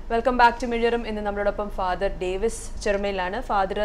Welcome back to മിഴറും ഇന്ന് നമ്മളോടൊപ്പം ഫാദർ ഡേവിസ് ചെറുമയിലാണ് ഫാദർ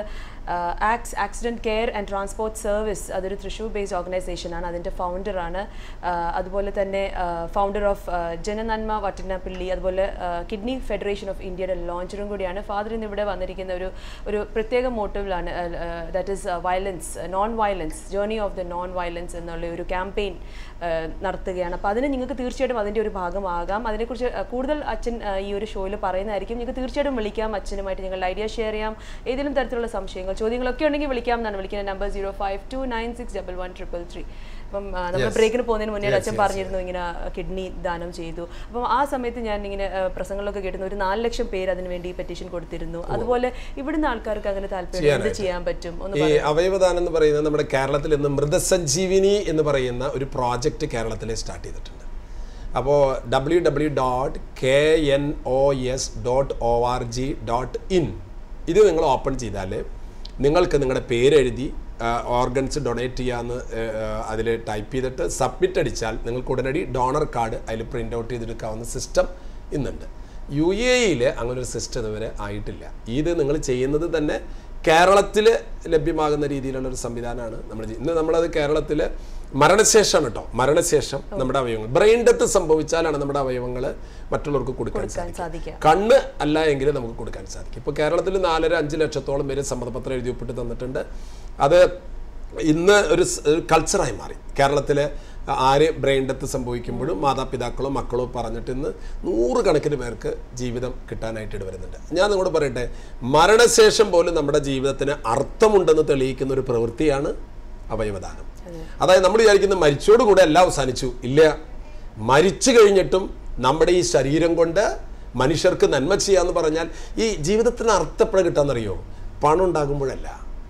ആക്സ് accident care and transport service അതൊരു തൃശ്ശൂർ ബേസ്ഡ് ഓർഗനൈസേഷനാണ് അതിൻ്റെ ഫൗണ്ടറാണ് അതുപോലെ തന്നെ ഫൗണ്ടർ ഓഫ് ജനനന്മ വട്ടിനപ്പള്ളി അതുപോലെ കിഡ്നി ഫെഡറേഷൻ ഓഫ് ഇന്ത്യയുടെ ലോഞ്ചറും കൂടിയാണ് ഫാദർ ഇന്ന് ഇവിടെ വന്നിരിക്കുന്ന ഒരു ഒരു പ്രത്യേക മോട്ടീവിലാണ് that is violence non violence journey of the non violence എന്നുള്ള ഒരു ക്യാമ്പയിൻ നടത്തുകയാണ് അപ്പോൾ അതിന് നിങ്ങൾക്ക് തീർച്ചയായിട്ടും അതിൻ്റെ ഒരു ഭാഗമാകാം അതിനെക്കുറിച്ച് ആ, കൂടുതൽ അച്ഛൻ ആ, ഈ ഒരു ഷോയിൽ പറയുന്നതായിരിക്കും നിങ്ങൾക്ക് തീർച്ചയായിട്ടും വിളിക്കാം അച്ഛനുമായിട്ട് ഞങ്ങളുടെ ഐഡിയ ഷെയർ ചെയ്യാം ഏതെങ്കിലും തരത്തിലുള്ള സംശയങ്ങൾ ചോദ്യങ്ങളൊക്കെ ഉണ്ടെങ്കിൽ വിളിക്കാം എന്നാണ് വിളിക്കുന്ന number zero five two nine six double one triple three അപ്പം ആ, നമ്മൾ Yes. ബ്രേക്കിന് പോകുന്നതിന് മുന്നേ Yes, അച്ഛൻ yes, പറഞ്ഞിരുന്നു ഇങ്ങനെ കിഡ്നി ദാനം ചെയ്തു അപ്പം ആ സമയത്ത് ഞാൻ ഇങ്ങനെ ആ, പ്രസംഗങ്ങളൊക്കെ കേട്ടുന്ന ഒരു നാല് ലക്ഷം പേര് അതിന് വേണ്ടി പെറ്റീഷൻ കൊടുത്തിരുന്നു അതുപോലെ ഇവിടുന്ന് ആൾക്കാർക്ക് അങ്ങനെ താല്പര്യം എന്ത് ചെയ്യാനായിട്ട്. ചെയ്യാൻ പറ്റും ഒന്ന് ഈ അവയവദാനം എന്ന് പറയുന്നത് നമ്മുടെ കേരളത്തിൽ ഇന്ന് മൃതസഞ്ജീവിനി എന്ന് പറയുന്ന ഒരു പ്രോജക്റ്റ് കേരളത്തിൽ സ്റ്റാർട്ട് ചെയ്തിട്ടുണ്ട് അപ്പോൾ W W dot K N O S dot O R G dot in ഇത് നിങ്ങൾ ഓപ്പൺ ചെയ്താൽ നിങ്ങൾക്ക് നിങ്ങളുടെ പേരെഴുതി ഓർഗൻസ് ഡൊണേറ്റ് ചെയ്യാമെന്ന് അതിൽ ടൈപ്പ് ചെയ്തിട്ട് സബ്മിറ്റ് അടിച്ചാൽ നിങ്ങൾക്ക് ഉടനടി ഡോണർ കാർഡ് അതിൽ പ്രിൻ്റ് ഔട്ട് ചെയ്തെടുക്കാവുന്ന സിസ്റ്റം ഇന്നുണ്ട് യു എ ഇയിൽ അങ്ങനെ ഒരു സിസ്റ്റം ഇതുവരെ ആയിട്ടില്ല ഇത് നിങ്ങൾ ചെയ്യുന്നത് തന്നെ കേരളത്തിൽ ലഭ്യമാകുന്ന രീതിയിലുള്ള ഒരു സംവിധാനമാണ് നമ്മൾ ചെയ്യുന്നത്. ഇന്ന് നമ്മളത് കേരളത്തിൽ മരണശേഷമാണ് കേട്ടോ മരണശേഷം നമ്മുടെ അവയവങ്ങൾ ബ്രെയിൻ ഡെത്ത് സംഭവിച്ചാലാണ് നമ്മുടെ അവയവങ്ങൾ മറ്റുള്ളവർക്ക് കൊടുക്കാൻ കൊടുക്കാൻ സാധിക്കും സാധിക്കുക കണ്ണ് അല്ല എങ്കിൽ നമുക്ക് കൊടുക്കാൻ സാധിക്കും ഇപ്പോൾ കേരളത്തിൽ നാലര അഞ്ച് ലക്ഷത്തോളം പേര് സമ്മതപത്രം എഴുതി ഒപ്പിട്ട് തന്നിട്ടുണ്ട് അത് ഇന്ന് ഒരു സ്- ഒരു കൾച്ചറായി മാറി കേരളത്തിൽ ആര് ബ്രെയിൻ ഡെത്ത് സംഭവിക്കുമ്പോഴും മാതാപിതാക്കളോ മക്കളോ പറഞ്ഞിട്ട് ഇന്ന് നൂറുകണക്കിന് പേർക്ക് ജീവിതം കിട്ടാനായിട്ട് ഇടവരുന്നുണ്ട് ഞാൻ നിങ്ങളോട് പറയട്ടെ മരണശേഷം പോലും നമ്മുടെ ജീവിതത്തിന് അർത്ഥമുണ്ടെന്ന് തെളിയിക്കുന്ന ഒരു പ്രവൃത്തിയാണ് അവയവദാനം അതായത് നമ്മൾ വിചാരിക്കുന്ന മരിച്ചോടുകൂടെ എല്ലാം അവസാനിച്ചു ഇല്ല മരിച്ചു കഴിഞ്ഞിട്ടും നമ്മുടെ ഈ ശരീരം കൊണ്ട് മനുഷ്യർക്ക് നന്മ ചെയ്യാന്ന് പറഞ്ഞാൽ ഈ ജീവിതത്തിന് അർത്ഥം എപ്പോഴാണ് കിട്ടാന്നറിയോ പണം ഉണ്ടാകുമ്പോഴല്ല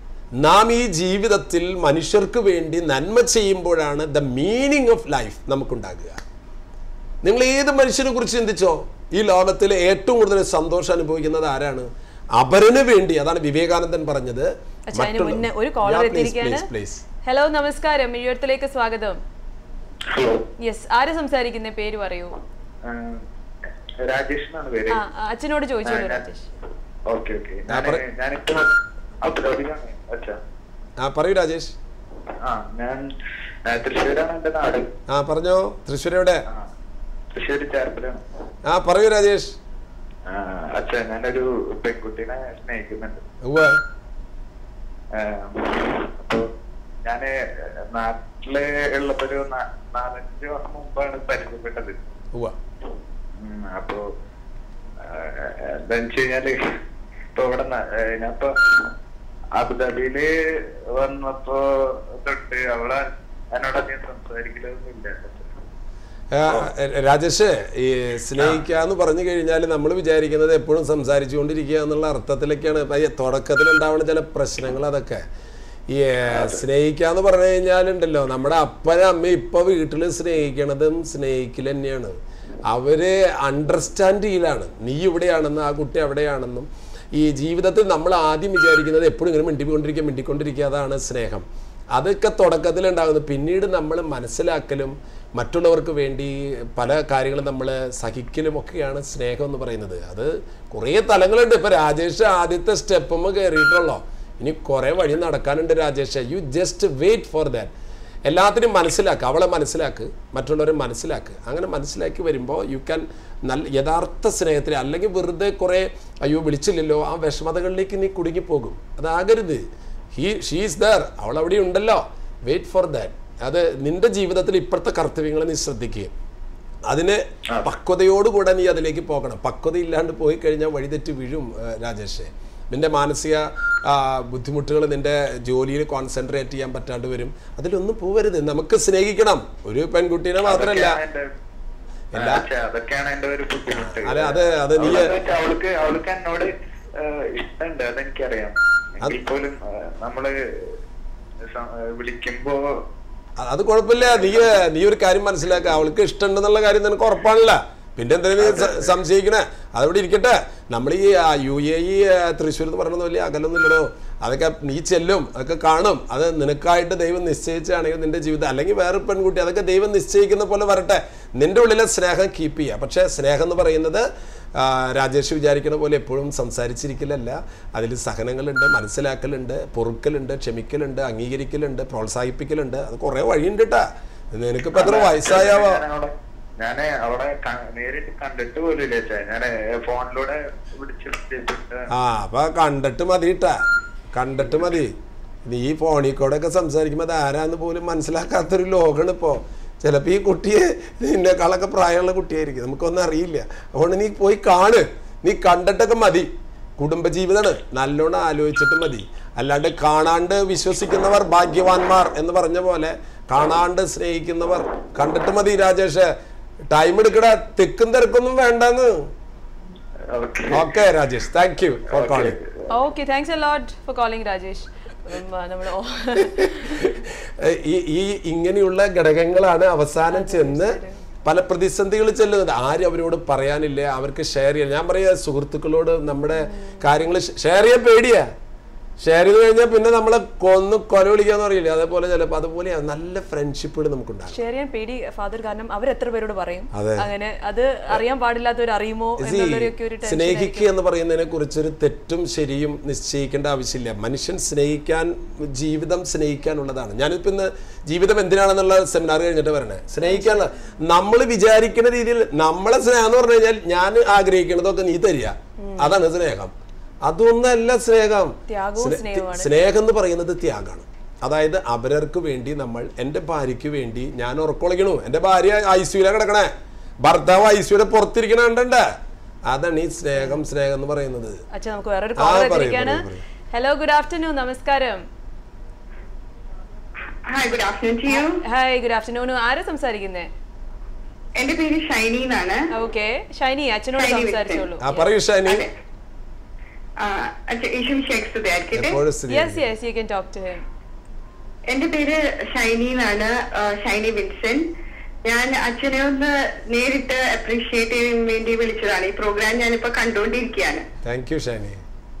നാം ഈ ജീവിതത്തിൽ മനുഷ്യർക്ക് വേണ്ടി നന്മ ചെയ്യുമ്പോഴാണ് ദ മീനിങ് ഓഫ് ലൈഫ് നമുക്കുണ്ടാകുക നിങ്ങൾ ഏത് മനുഷ്യനെ കുറിച്ച് ചിന്തിച്ചോ ഈ ലോകത്തിൽ ഏറ്റവും കൂടുതൽ സന്തോഷം അനുഭവിക്കുന്നത് ആരാണ് അപരന് വേണ്ടി അതാണ് വിവേകാനന്ദൻ പറഞ്ഞത് അച്ഛാ അതിന് മറ്റുള്ള- മുന്നേ ഒരു കോളർ Yeah, please, എത്തിയിരിക്കുകയാണ് please, please. ഹലോ നമസ്കാരം മിഴിയത്തിലേക്ക് സ്വാഗതം ഹലോ യെസ് ആര് സംസാരിക്കുന്ന പേര് പറയൂ രാജേഷ് എന്നാണ് പേര് ആ ആ, അച്ഛനോട് ചോദിച്ചോളൂ ആ, ഞാൻ- രാജേഷ് ഓക്കെ ഓക്കെ ആ, പറ- ഞാനിപ്പോ അബുദാബിയിലാണ് അച്ഛാ ആ പറയൂ രാജേഷ് ആ ഞാൻ ആ, തൃശ്ശൂരാണ് എന്റെ നാട് ആ പറഞ്ഞോ തൃശ്ശൂർ എവിടെ ആ തൃശ്ശൂർ ചേർപ്പലാണ് ആ പറയൂ രാജേഷ് ആ, അച്ഛാ ഞാനൊരു പെൺകുട്ടീനെ സ്നേഹിക്കുന്നുണ്ട് ഉവ്വ് ആ, അപ്പൊ ഞാന് നാട്ടില് ഉള്ളപ്പോ ഒരു നാ- നാലഞ്ച് വർഷം മുമ്പാണ് പരിചയപ്പെട്ടത് ഉവ്വ് ഉം, അപ്പൊ ആ, എന്താന്ന് വെച്ച് കഴിഞ്ഞാല് ഇപ്പൊ ഇവിടെ ന- ഏ, ഞാനിപ്പോ അബുദാബിയില് വന്നപ്പോ തൊട്ട് അവളെ എന്നോട് അധികം സംസാരിക്കലൊന്നുമില്ല ആ, രാജേഷ് ഈ സ്നേഹിക്കുക എന്ന് പറഞ്ഞു കഴിഞ്ഞാൽ നമ്മൾ വിചാരിക്കുന്നത് എപ്പോഴും സംസാരിച്ചുകൊണ്ടിരിക്കുക എന്നുള്ള അർത്ഥത്തിലൊക്കെയാണ് ഇപ്പൊ ഈ തുടക്കത്തിൽ ഉണ്ടാവുന്ന ചില പ്രശ്നങ്ങൾ അതൊക്കെ ഈ സ്നേഹിക്കുക എന്ന് പറഞ്ഞു കഴിഞ്ഞാലുണ്ടല്ലോ നമ്മുടെ അപ്പനും അമ്മയും ഇപ്പൊ വീട്ടിൽ സ്നേഹിക്കണതും സ്നേഹിക്കൽ തന്നെയാണ് അവര് അണ്ടർസ്റ്റാൻഡ് ചെയ്യലാണ് നീ ഇവിടെയാണെന്നും ആ കുട്ടി അവിടെയാണെന്നും ഈ ജീവിതത്തിൽ നമ്മൾ ആദ്യം വിചാരിക്കുന്നത് എപ്പോഴും ഇങ്ങനെ മിണ്ടിക്കൊണ്ടിരിക്കുക മിണ്ടിക്കൊണ്ടിരിക്കുക അതാണ് സ്നേഹം അതൊക്കെ തുടക്കത്തിൽ ഉണ്ടാകുന്നത് പിന്നീട് നമ്മൾ മനസ്സിലാക്കലും മറ്റുള്ളവർക്ക് വേണ്ടി പല കാര്യങ്ങളും നമ്മൾ സഹിക്കലും ഒക്കെയാണ് സ്നേഹം എന്ന് പറയുന്നത് അത് കുറേ തലങ്ങളുണ്ട് ഇപ്പൊ രാജേഷ് ആദ്യത്തെ സ്റ്റെപ്പുമ്മ കയറിയിട്ടുള്ളോ ഇനി കുറേ വഴി നടക്കാനുണ്ട് Rajesh you just wait for that എല്ലാത്തിനും മനസ്സിലാക്കുക അവളെ മനസ്സിലാക്ക് മറ്റുള്ളവരെ മനസ്സിലാക്ക് അങ്ങനെ മനസ്സിലാക്കി വരുമ്പോൾ യു ക്യാൻ നല്ല യഥാർത്ഥ സ്നേഹത്തിൽ അല്ലെങ്കിൽ വെറുതെ കുറേ അയ്യോ വിളിച്ചില്ലല്ലോ ആ വിഷമതകളിലേക്ക് നീ കുടുങ്ങിപ്പോകും അതാകരുത് ഹീ ഷീസ് ദർ അവൾ അവിടെ ഉണ്ടല്ലോ വെയിറ്റ് ഫോർ ദാറ്റ് അത് നിന്റെ ജീവിതത്തിൽ ഇപ്പോഴത്തെ കർത്തവ്യങ്ങൾ നീ ശ്രദ്ധിക്കുക അതിന് പക്വതയോടുകൂടെ നീ അതിലേക്ക് പോകണം പക്വത ഇല്ലാണ്ട് പോയി കഴിഞ്ഞാൽ വഴിതെറ്റി വീഴും ആ, രാജേഷേ നിന്റെ മാനസിക ബുദ്ധിമുട്ടുകൾ നിന്റെ ജോലിയിൽ കോൺസെൻട്രേറ്റ് ചെയ്യാൻ പറ്റാണ്ട് വരും അതിലൊന്നും പോവരുത് നമുക്ക് സ്നേഹിക്കണം ഒരു പെൺകുട്ടീനെ മാത്രമല്ല അതൊക്കെയാണ് എന്റെ ആ, എല്ലാ- അച്ഛാ, അതൊക്കെയാണ് എന്റെ ഒരു ബുദ്ധിമുട്ട് അല്ല, അത് അത് നീ- അവളെന്ന് വെച്ചാ അവൾക്ക് അവൾക്ക് എന്നോട് ആ, ഇഷ്ടമുണ്ട് അതെനിക്കറിയാം എങ്കിൽ പോലും ആ, നമ്മള് സം- ആ, വിളിക്കുമ്പോ അ- അത് കുഴപ്പമില്ല നീ നീ ഒരു കാര്യം മനസ്സിലാക്കുക അവൾക്ക് ഇഷ്ടമുണ്ടെന്നുള്ള കാര്യം നിനക്ക് ഉറപ്പാണല്ല പിന്നെ എന്തിനാ നീ സ- സംശയിക്കണേ അതവിടെ ഇരിക്കട്ടെ നമ്മൾ ഈ ആ, യു എ ഇ തൃശ്ശൂർ എന്ന് പറയുന്നത് വലിയ അകലൊന്നുമില്ലടോ അതൊക്കെ നീ ചെല്ലും അതൊക്കെ കാണും അത് നിനക്കായിട്ട് ദൈവം നിശ്ചയിച്ചാണെങ്കിൽ നിന്റെ ജീവിതം അല്ലെങ്കിൽ വേറെ പെൺകുട്ടി അതൊക്കെ ദൈവം നിശ്ചയിക്കുന്ന പോലെ വരട്ടെ നിന്റെ ഉള്ളിലെ സ്നേഹം കീപ്പ് ചെയ്യുക പക്ഷേ സ്നേഹം എന്ന് പറയുന്നത് ആ, രാജേഷ് വിചാരിക്കുന്ന പോലെ എപ്പോഴും സംസാരിച്ചിരിക്കലല്ല അതിൽ സഹനങ്ങളുണ്ട് മനസ്സിലാക്കലുണ്ട് പൊറുക്കലുണ്ട് ക്ഷമിക്കലുണ്ട് അംഗീകരിക്കലുണ്ട് പ്രോത്സാഹിപ്പിക്കലുണ്ട് അത് കുറേ വഴിയുണ്ട് കേട്ടാ നിനക്കിപ്പോൾ എത്ര വയസ്സായാവോ ഞാനവിടെ- ഞാന് അവിടെ ക- നേരിട്ട് കണ്ടിട്ട് പോലും ഇല്ല ചേ ഞാന് ഫോണിലൂടെ വിളിച്ചിട്ട് ആ അപ്പൊ കണ്ടിട്ട് മതി കേട്ടാ കണ്ടിട്ട് മതി നീ ഈ ഫോണിൽ കൂടെ ഒക്കെ സംസാരിക്കുമ്പോൾ അത് ആരാന്ന് പോലും മനസ്സിലാക്കാത്തൊരു ലോകമാണ് ഇപ്പോൾ ചിലപ്പോൾ ഈ കുട്ടിയെ നിന്നെക്കാളൊക്കെ പ്രായമുള്ള കുട്ടിയായിരിക്കും നമുക്കൊന്നും അറിയില്ല അതുകൊണ്ട് നീ പോയി കാണ് നീ കണ്ടിട്ടൊക്കെ മതി കുടുംബജീവിതമാണ് നല്ലോണം ആലോചിച്ചിട്ട് മതി അല്ലാണ്ട് കാണാണ്ട് വിശ്വസിക്കുന്നവർ ഭാഗ്യവാന്മാർ എന്ന് പറഞ്ഞ പോലെ കാണാണ്ട് സ്നേഹിക്കുന്നവർ കണ്ടിട്ട് മതി രാജേഷ് ടൈം എടുക്കട തിക്കും തിരക്കൊന്നും വേണ്ടെന്ന് okay okay Rajesh thank you for calling okay thanks a lot for calling Rajesh നമ്മൾ ഈ ഈ ഇങ്ങനെയുള്ള ഘടകങ്ങളാണ് അവസാനം ചെന്ന് പല പ്രതിസന്ധികൾ ചെല്ലുന്നത് ആരും അവരോട് പറയാനില്ല അവർക്ക് ഷെയർ ചെയ്യാൻ ഞാൻ പറയാ സുഹൃത്തുക്കളോട് നമ്മുടെ കാര്യങ്ങൾ ഷെയർ ചെയ്യാൻ പേടിയാ ഷെയർ ചെയ്ത് കഴിഞ്ഞാൽ പിന്നെ നമ്മളെ കൊന്ന് കൊല വിളിക്കാന്ന് പറയില്ലേ അതേപോലെ ചിലപ്പോൾ അതുപോലെ നല്ല ഫ്രണ്ട്ഷിപ്പുകൾ നമുക്കുണ്ടാകും ഷെയർ ചെയ്യാൻ പേടി ഫാദർ കാരണം അവർ എത്ര പേരോട് പറയും അതെ. അങ്ങനെ അത് അറിയാൻ പാടില്ലാത്തവർ അറിയുമോ എന്നുള്ളൊക്കെ ഒരു ടെൻഷൻ സ്നേഹിക്കുക എന്ന് പറയുന്നതിനെ കുറിച്ചൊരു തെറ്റും ശരിയും നിശ്ചയിക്കേണ്ട ആവശ്യമില്ല മനുഷ്യൻ സ്നേഹിക്കാൻ ജീവിതം സ്നേഹിക്കാനുള്ളതാണ് ഞാനിപ്പോ ഇന്ന് ജീവിതം എന്തിനാണെന്നുള്ള സെമിനാർ കഴിഞ്ഞിട്ട് വരണേ സ്നേഹിക്കാനുള്ള നമ്മൾ വിചാരിക്കുന്ന രീതിയിൽ നമ്മളെ സ്നേഹം എന്ന് പറഞ്ഞു കഴിഞ്ഞാൽ ഞാൻ ആഗ്രഹിക്കുന്നതൊക്കെ നീ തരിക അതാണ് സ്നേഹം അതൊന്നല്ല സ്നേഹം ത്യാഗവും സ്നേ- സ്നേഹവുമാണ്. സ്നേഹം എന്ന് പറയുന്നത് ത്യാഗമാണ് അതായത് അവരർക്ക് വേണ്ടി നമ്മൾ എൻ്റെ ഭാര്യയ്ക്ക് വേണ്ടി ഞാൻ ഉറക്കൊളയ്ക്കണു എൻ്റെ ഭാര്യ ഐസിയുല കിടക്കണേ ഭർത്താവ് ഐസിയുടെ പുറത്തിരിക്കണ കണ്ടേ അതാണ് ഈ സ്നേഹം സ്നേഹം എന്ന് പറയുന്നത് അച്ഛൻ നമുക്ക് വേറൊരു ആ, കോൾ പറയൂ, എത്തിയിരിക്കുകയാണ് പറയൂ, പറയൂ. ഹലോ ഗുഡ് ആഫ്റ്റർനൂൺ നമസ്കാരം hi good afternoon to you hi good afternoon ആരാ സംസാരിക്കുന്നേ എന്റെ പേര് ഷൈനി എന്നാണ് ഓക്കെ ഷൈനി അച്ഛനോട് ഷൈനി സംസാരിച്ചോളൂ ആ പറയൂ ഷാനി അതെ. ആ, അച്ഛ- യേശു വിശേഷിച്ചതായിരിക്കട്ടെ എപ്പോഴും സ്ഥിതി yes yes you can talk to him എന്റെ പേര് ഷൈനി എന്നാണ് ആ, ഷൈനി വിൻസൻ ഞാൻ അച്ഛനെ ഒന്ന് നേരിട്ട് അപ്രീഷിയേറ്റ് ചെയ്യാൻ വേണ്ടി വിളിച്ചതാണ് ഈ പ്രോഗ്രാം ഞാനിപ്പോ കണ്ടുകൊണ്ടിരിക്കുകയാണ് താങ്ക് യു ഷാനി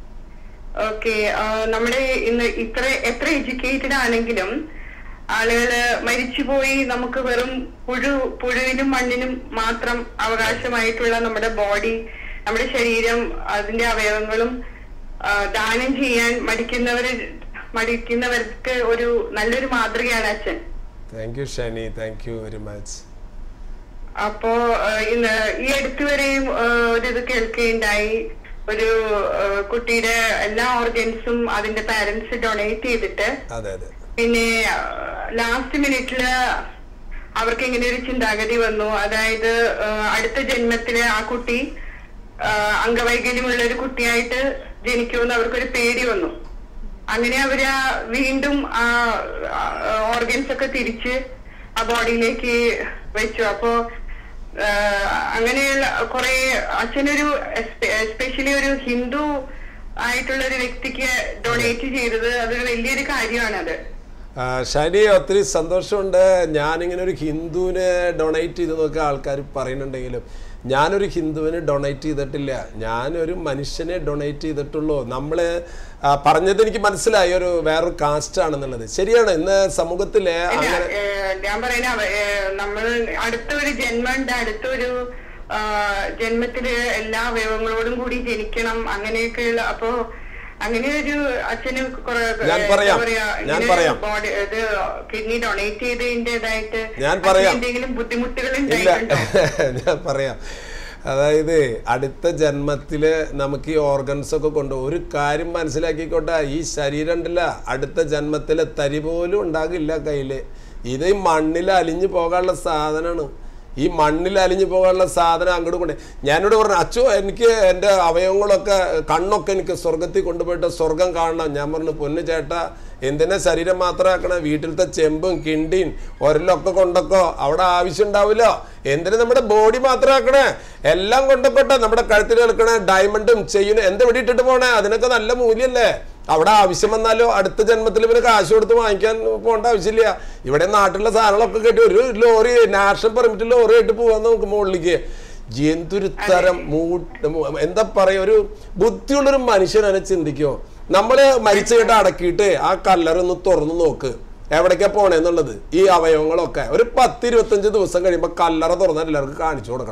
ഓക്കെ നമ്മുടെ ഇന്ന് ഇത്ര എത്ര എഡ്യൂക്കേറ്റഡ് ആണെങ്കിലും ആളുകള് മരിച്ചുപോയി നമുക്ക് വെറും പുഴു പുഴുവിനും മണ്ണിനും മാത്രം അവകാശമായിട്ടുള്ള നമ്മുടെ ബോഡി നമ്മുടെ ശരീരം അതിന്റെ അവയവങ്ങളും ആ, ദാനം ചെയ്യാൻ മടിക്കുന്നവര് മടിക്കുന്നവർക്ക് ഒരു നല്ലൊരു മാതൃകയാണ് അച്ഛൻ thank you Shani thank you very much അപ്പോ ആ, ഇന്ന് ഈ അടുത്ത് വരെയും ആ, ഒരു ഇത് കേൾക്കുകയുണ്ടായി ഒരു ആ, കുട്ടിയുടെ എല്ലാ ഓർഗൻസും അതിന്റെ പാരന്റ്സ് ഡൊണേറ്റ് ചെയ്തിട്ട് അതെ അതെ പിന്നെ ലാസ്റ്റ് മിനിറ്റില് അവർക്ക് ഇങ്ങനെ ഒരു ചിന്താഗതി വന്നു അതായത് ആ, അടുത്ത ജന്മത്തില് ആ കുട്ടി ആ, അംഗവൈകല്യമുള്ള ഒരു കുട്ടിയായിട്ട് ജനിക്കുമെന്ന് അവർക്കൊരു പേടി വന്നു അങ്ങനെ അവര് ആ വീണ്ടും ആ ഓർഗൻസ് ഒക്കെ തിരിച്ച് ആ ബോഡിയിലേക്ക് വെച്ചു അപ്പോ ആ, അങ്ങനെയുള്ള കുറെ അച്ഛനൊരു എസ്പെഷ്യലി ഒരു ഹിന്ദു ആയിട്ടുള്ള ഒരു വ്യക്തിക്ക് ഡൊണേറ്റ് ചെയ്തത് അതൊരു വലിയൊരു കാര്യമാണ് അത് ആ, ഷാനി ഒത്തിരി സന്തോഷമുണ്ട് ഞാനിങ്ങനെ ഒരു ഹിന്ദുവിനെ ഡൊണേറ്റ് ചെയ്ത് നോക്കിയ ആൾക്കാർ പറയുന്നുണ്ടെങ്കിലും ഞാനൊരു ഹിന്ദുവിന് ഡൊണേറ്റ് ചെയ്തിട്ടില്ല ഞാനൊരു മനുഷ്യനെ ഡൊണേറ്റ് ചെയ്തിട്ടുള്ളൂ നമ്മൾ പറഞ്ഞത് എനിക്ക് മനസ്സിലായി ഒരു വേറൊരു കാസ്റ്റ് ആണെന്നുള്ളത് ശരിയാണ് ഇന്ന് സമൂഹത്തിലെ ഇല്ല, അങ്ങനെ ഏഹ്, ഞാൻ പറയുന്ന അവ- ഏഹ്, നമ്മൾ അടുത്തൊരു ജന്മമുണ്ട് അടുത്തൊരു ആ, ജന്മത്തില് എല്ലാ അവയവങ്ങളോടും കൂടി ജനിക്കണം അങ്ങനെയൊക്കെയുള്ള അപ്പോ അങ്ങനെ ഒരു അച്ഛന് കുറെ ഞാൻ ഏഹ്, പറയാം. എന്താ പറയാ, ഞാൻ ഇങ്ങനെ പറയാം. ബോഡി ഇത് കിഡ്നി ഡൊണേറ്റ് ചെയ്തതിൻ്റെതായിട്ട് ഞാൻ പറയാം. എന്തെങ്കിലും ബുദ്ധിമുട്ടുകൾ ഇല്ല ഉണ്ടായിട്ടുണ്ടോ ഞാൻ പറയാം അതായത് അടുത്ത ജന്മത്തിൽ നമുക്ക് ഈ ഓർഗൻസ് ഒക്കെ കൊണ്ട് ഒരു കാര്യം മനസ്സിലാക്കിക്കോട്ടെ ഈ ശരീരം ഉണ്ടല്ല അടുത്ത ജന്മത്തിൽ തരി പോലും ഉണ്ടാകില്ല കയ്യിൽ ഇത് ഈ മണ്ണിൽ അലിഞ്ഞു പോകാനുള്ള സാധനമാണ് ഈ മണ്ണിൽ അലിഞ്ഞു പോകാനുള്ള സാധനം അങ്ങോട്ട് കൊണ്ട് ഞാനോട് പറഞ്ഞു അച്ചോ എനിക്ക് എൻ്റെ അവയവങ്ങളൊക്കെ കണ്ണൊക്കെ എനിക്ക് സ്വർഗത്തിൽ കൊണ്ടുപോയിട്ട് സ്വർഗം കാണണം ഞാൻ പറഞ്ഞു പൊന്നു ചേട്ടാ എന്തിനാ ശരീരം മാത്രമാക്കണ വീട്ടിലത്തെ ചെമ്പും കിണ്ടിയും ഒരലൊക്കെ കൊണ്ടൊക്കോ അവിടെ ആവശ്യം ഉണ്ടാവില്ലോ എന്തിനു നമ്മുടെ ബോഡി മാത്രമാക്കണേ എല്ലാം കൊണ്ടൊക്കെ നമ്മുടെ കഴുത്തിൽ കിടക്കണ ഡയമണ്ടും ചെയിനും എന്ത് ഇവിടെ ഇട്ടിട്ട് പോണേ അതിനൊക്കെ നല്ല മൂല്യല്ലേ അവിടെ ആവശ്യം വന്നാലോ അടുത്ത ജന്മത്തിൽ ഇവന് കാശ് കൊടുത്ത് വാങ്ങിക്കാൻ പോകേണ്ട ആവശ്യമില്ല ഇവിടെ നാട്ടിലുള്ള സാധനങ്ങളൊക്കെ കെട്ടി ഒരു ലോറി നാഷണൽ പെർമിറ്റ് ലോറി ആയിട്ട് പോവാൻ നമുക്ക് മുകളിലേക്ക് എന്തൊരു തരം മൂട്ട് മൂ- എന്താ പറയാ ഒരു ബുദ്ധിയുള്ളൊരു മനുഷ്യനെ ചിന്തിക്കോ നമ്മള് മരിച്ചു കേട്ട് അടക്കിയിട്ട് ആ കല്ലറൊന്ന് തുറന്നു നോക്ക് എവിടേക്കാ പോണേന്നുള്ളത് ഈ അവയവങ്ങളൊക്കെ ഒരു പത്ത് ഇരുപത്തഞ്ച് ദിവസം കഴിയുമ്പോൾ കല്ലറ തുറന്നാൽ എല്ലാവർക്കും കാണിച്ചു കൊടുക്കണം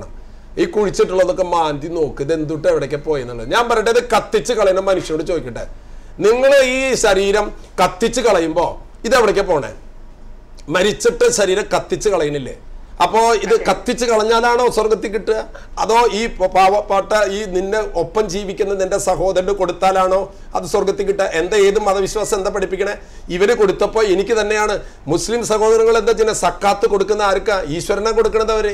ഈ കുഴിച്ചിട്ടുള്ളതൊക്കെ മാന്തി നോക്ക് ഇത് എന്തുട്ട് എവിടേക്ക് പോയെന്നുള്ളത് ഞാൻ പറയട്ടെ ഇത് കത്തിച്ച് കളയുന്ന മനുഷ്യനോട് ചോദിക്കട്ടെ നിങ്ങൾ ഈ ശരീരം കത്തിച്ച് കളയുമ്പോ ഇത് എവിടേക്കാ പോണേ മരിച്ചിട്ട് ശരീരം കത്തിച്ച് കളയണില്ലേ അപ്പോ ഇത് കത്തിച്ച് കളഞ്ഞാലാണോ സ്വർഗത്തിൽ കിട്ടുക അതോ ഈ പ- പാവപ്പെട്ട ഈ നിന്നെ ഒപ്പം ജീവിക്കുന്ന നിന്റെ സഹോദരന് കൊടുത്താലാണോ അത് സ്വർഗത്തിൽ കിട്ടുക എന്താ ഏത് മതവിശ്വാസം എന്താ പഠിപ്പിക്കണേ ഇവര് കൊടുത്തപ്പോൾ എനിക്ക് തന്നെയാണ് മുസ്ലിം സഹോദരങ്ങൾ എന്താ ചെയ്യുന്നത് സക്കാത്ത് കൊടുക്കുന്ന ആർക്കാ ഈശ്വരനെ കൊടുക്കണത് അവര്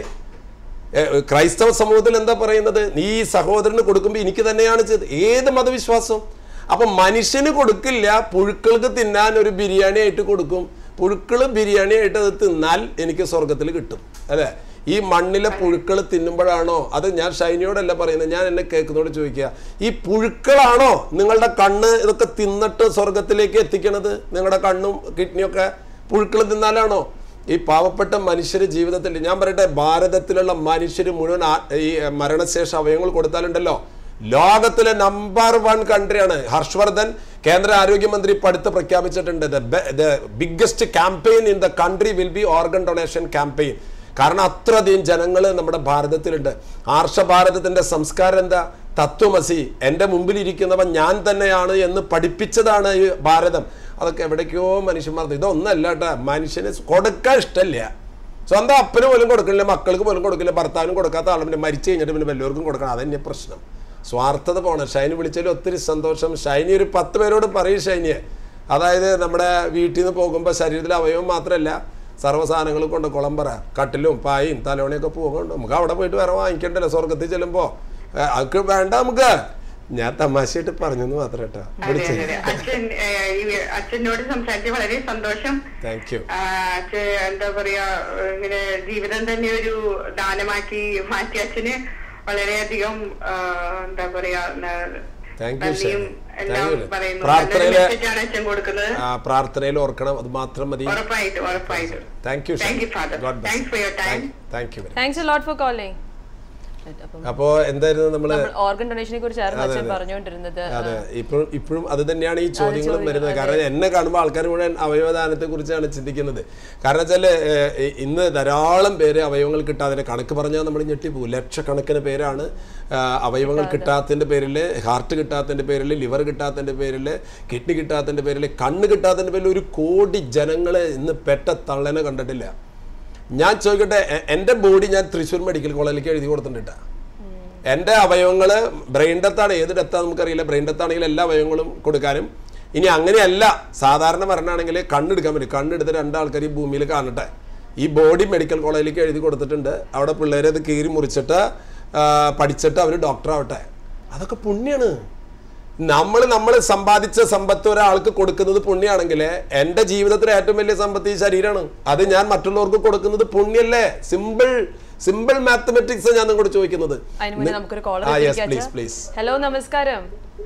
ഏ, ക്രൈസ്തവ സമൂഹത്തിൽ എന്താ പറയുന്നത് നീ ഈ സഹോദരന് കൊടുക്കുമ്പോൾ എനിക്ക് തന്നെയാണ് ചെയ്തത് ഏത് മതവിശ്വാസം അപ്പൊ മനുഷ്യന് കൊടുക്കില്ല പുഴുക്കൾക്ക് തിന്നാൻ ഒരു ബിരിയാണി ആയിട്ട് കൊടുക്കും പുഴുക്കൾ ബിരിയാണി ആയിട്ട് അത് തിന്നാൽ എനിക്ക് സ്വർഗത്തിൽ കിട്ടും അല്ലേ ഈ മണ്ണിലെ പുഴുക്കൾ തിന്നുമ്പോഴാണോ അത് ഞാൻ ഷൈനിയോടല്ല പറയുന്നത് ഞാൻ എന്നെ കേൾക്കുന്നതോട് ചോദിക്കുക ഈ പുഴുക്കളാണോ നിങ്ങളുടെ കണ്ണ് ഇതൊക്കെ തിന്നിട്ട് സ്വർഗത്തിലേക്ക് എത്തിക്കണത് നിങ്ങളുടെ കണ്ണും കിഡ്നിയൊക്കെ പുഴുക്കൾ തിന്നാലാണോ ഈ പാവപ്പെട്ട മനുഷ്യര് ജീവിതത്തിൽ ഞാൻ പറയട്ടെ ഭാരതത്തിലുള്ള മനുഷ്യർ മുഴുവൻ ആ- ഈ മരണശേഷ അവയവങ്ങൾ കൊടുത്താലുണ്ടല്ലോ ലോകത്തിലെ നമ്പർ വൺ കൺട്രിയാണ് ഹർഷവർദ്ധൻ കേന്ദ്ര ആരോഗ്യമന്ത്രി ഇപ്പൊ അടുത്ത് പ്രഖ്യാപിച്ചിട്ടുണ്ട് the biggest campaign in the country will be organ donation campaign കാരണം അത്രയധികം ജനങ്ങൾ നമ്മുടെ ഭാരതത്തിലുണ്ട് ആർഷ ഭാരതത്തിന്റെ സംസ്കാരം എന്താ തത്വമസി എൻ്റെ മുമ്പിൽ ഇരിക്കുന്നവൻ ഞാൻ തന്നെയാണ് എന്ന് പഠിപ്പിച്ചതാണ് ഈ ഭാരതം അതൊക്കെ എവിടേക്കോ മനുഷ്യന്മാർ ഇതൊന്നല്ല കേട്ടോ മനുഷ്യന് കൊടുക്കാൻ ഇഷ്ടമില്ല സ്വന്തം അപ്പന് പോലും കൊടുക്കില്ല മക്കൾക്ക് പോലും കൊടുക്കില്ല ഭർത്താവിനും കൊടുക്കാത്ത ആളും പിന്നെ മരിച്ചു കഴിഞ്ഞിട്ട് പിന്നെ വല്ലവർക്കും കൊടുക്കണം അതന്നെ പ്രശ്നം സ്വാർത്ഥത പോകണം ഷൈനി വിളിച്ചതിൽ ഒത്തിരി സന്തോഷം ഷൈനി ഒരു പത്ത് പേരോട് പറയും ഷൈനിയെ അതായത് നമ്മുടെ വീട്ടിൽ നിന്ന് പോകുമ്പോൾ ശരീരത്തിലെ അവയവം മാത്രമല്ല സർവ്വ സാധനങ്ങളും കൊണ്ട് കുളമ്പറ കട്ടിലും പായും തലോണിയൊക്കെ പോകുന്നുണ്ട് നമുക്ക് അവിടെ പോയിട്ട് വേറെ വാങ്ങിക്കണ്ടല്ലോ സ്വർഗത്തിൽ ചെല്ലുമ്പോൾ അതൊക്കെ വേണ്ട നമുക്ക് ഞാൻ തമാശയായിട്ട് പറഞ്ഞു എന്ന് മാത്രം കേട്ടോ അതെ വിളിച്ചത് അതെ അച്ഛൻ ഏ, ഈ അച്ഛനോട് സംസാരിച്ച് വളരെ സന്തോഷം താങ്ക് യു ആ, അച്ഛൻ എന്താ പറയാ ഇങ്ങനെ ജീവിതം തന്നെ ഒരു ദാനമാക്കി മാറ്റി അച്ഛന് വളരെയധികം ആ, എന്താ പറയാ ന- Thank you, നന്ദിയും Shani. എല്ലാം Thank you. പറയുന്നു പ്രാർത്ഥനയില് മെസ്സേജാണ് അച്ഛൻ കൊടുക്കുന്നത് ആ, പ്രാർത്ഥനയിൽ ഓർക്കണം അത് മാത്രം മതി ഉറപ്പായിട്ടും ഉറപ്പായിട്ടും thank you Thank you, Father. Thanks for your time. Thank you thanks a lot for calling അപ്പം അപ്പോ എന്തായിരുന്നു നമ്മള് നമ്മൾ ഓർഗൻ ഡൊണേഷനെ കുറിച്ചായിരുന്നു അതെ, അച്ഛൻ അതെ. പറഞ്ഞുകൊണ്ടിരുന്നത് അതെ ഇപ്പോഴും ഇപ്പോഴും അത് തന്നെയാണ് ഈ ചോദ്യങ്ങളും ചോദ്യം, വരുന്നത് അതെ. കാരണം എന്നെ കാണുമ്പോൾ ആൾക്കാർ മുഴുവൻ അവയവദാനത്തെ കുറിച്ചാണ് ചിന്തിക്കുന്നത് കാരണം വെച്ചാല് ഏഹ്, ഇന്ന് ധാരാളം പേര് അവയവങ്ങൾ കിട്ടാതെ കണക്ക് പറഞ്ഞാൽ നമ്മൾ ഞെട്ടിപ്പോകും ലക്ഷക്കണക്കിന് പേരാണ് ആ, അവയവങ്ങൾ കിട്ടാത്തതിന്റെ പേരിൽ ഹാർട്ട് കിട്ടാത്തതിന്റെ പേരിൽ ലിവർ കിട്ടാത്തതിന്റെ പേരിൽ കിഡ്നി കിട്ടാത്തതിന്റെ പേരിൽ കണ്ണ് കിട്ടാത്തതിന്റെ പേരിൽ ഒരു കോടി ജനങ്ങളെ ഇന്ന് പെട്ട തള്ളനെ കണ്ടിട്ടില്ല ഞാൻ ചോദിക്കട്ടെ എ- എൻ്റെ ബോഡി ഞാൻ തൃശ്ശൂർ മെഡിക്കൽ കോളേജിലേക്ക് എഴുതി കൊടുത്തിട്ടുണ്ട് എൻ്റെ അവയവങ്ങൾ ബ്രെയിൻ ഡെത്താണ് ഏത് ഡെത്താന്ന് നമുക്കറിയില്ല ബ്രെയിൻ ഡെത്താണെങ്കിൽ എല്ലാ അവയവങ്ങളും കൊടുക്കാനും ഇനി അങ്ങനെയല്ല സാധാരണ മരണമാണെങ്കിൽ കണ്ണെടുക്കാൻ പറ്റും കണ്ണെടുത്ത് രണ്ടാൾക്കാർ ഈ ഭൂമിയിൽ കാണട്ടെ ഈ ബോഡി മെഡിക്കൽ കോളേജിലേക്ക് എഴുതി കൊടുത്തിട്ടുണ്ട് അവിടെ പിള്ളേരെ അത് കീറി മുറിച്ചിട്ട് ആ, പഠിച്ചിട്ട് അവർ ഡോക്ടറാവട്ടെ അതൊക്കെ പുണ്യാണ് നമ്മൾ നമ്മൾ സമ്പാദിച്ച സമ്പത്ത് ഒരാൾക്ക് കൊടുക്കുന്നത് പുണ്യാണെങ്കിൽ എൻ്റെ ജീവിതത്തിലെ ഏറ്റവും വലിയ സമ്പത്ത് ഈ ശരീരമാണ് അത് ഞാൻ മറ്റുള്ളവർക്ക് കൊടുക്കുന്നത് പുണ്യല്ലേ സിമ്പിൾ സിമ്പിൾ മാത്തമെറ്റിക്സ് ഞാൻ നിങ്ങളോട് ചോദിക്കുന്നത് അതിന് മുന്നേ നമുക്കൊരു കോളർ ആ യെസ് പ്ലീസ് പ്ലീസ് ഹലോ നമസ്കാരം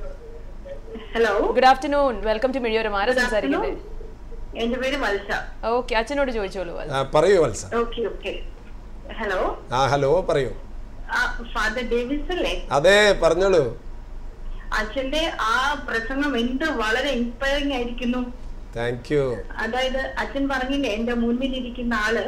hello good afternoon welcome to Mizhiyoram ആരാ സംസാരിക്കുന്നത് എന്റെ പേര് മത്സ ഓക്കെ അച്ഛനോട് ചോദിച്ചോളൂ അത്. പറയൂ വത്സ ഓക്കെ ഓക്കെ ഹലോ ആ ഹലോ പറയൂ ഫാദർ ഡേവിസ് അല്ലേ അതെ പറഞ്ഞോളൂ അച്ഛന്റെ ആ പ്രസംഗം എന്ത് വളരെ ഇൻസ്പയറിംഗ് ആയിരിക്കുന്നു താങ്ക് യു അതായത് അച്ഛൻ പറഞ്ഞില്ലേ എന്റെ മുന്നിലിരിക്കുന്ന ആള്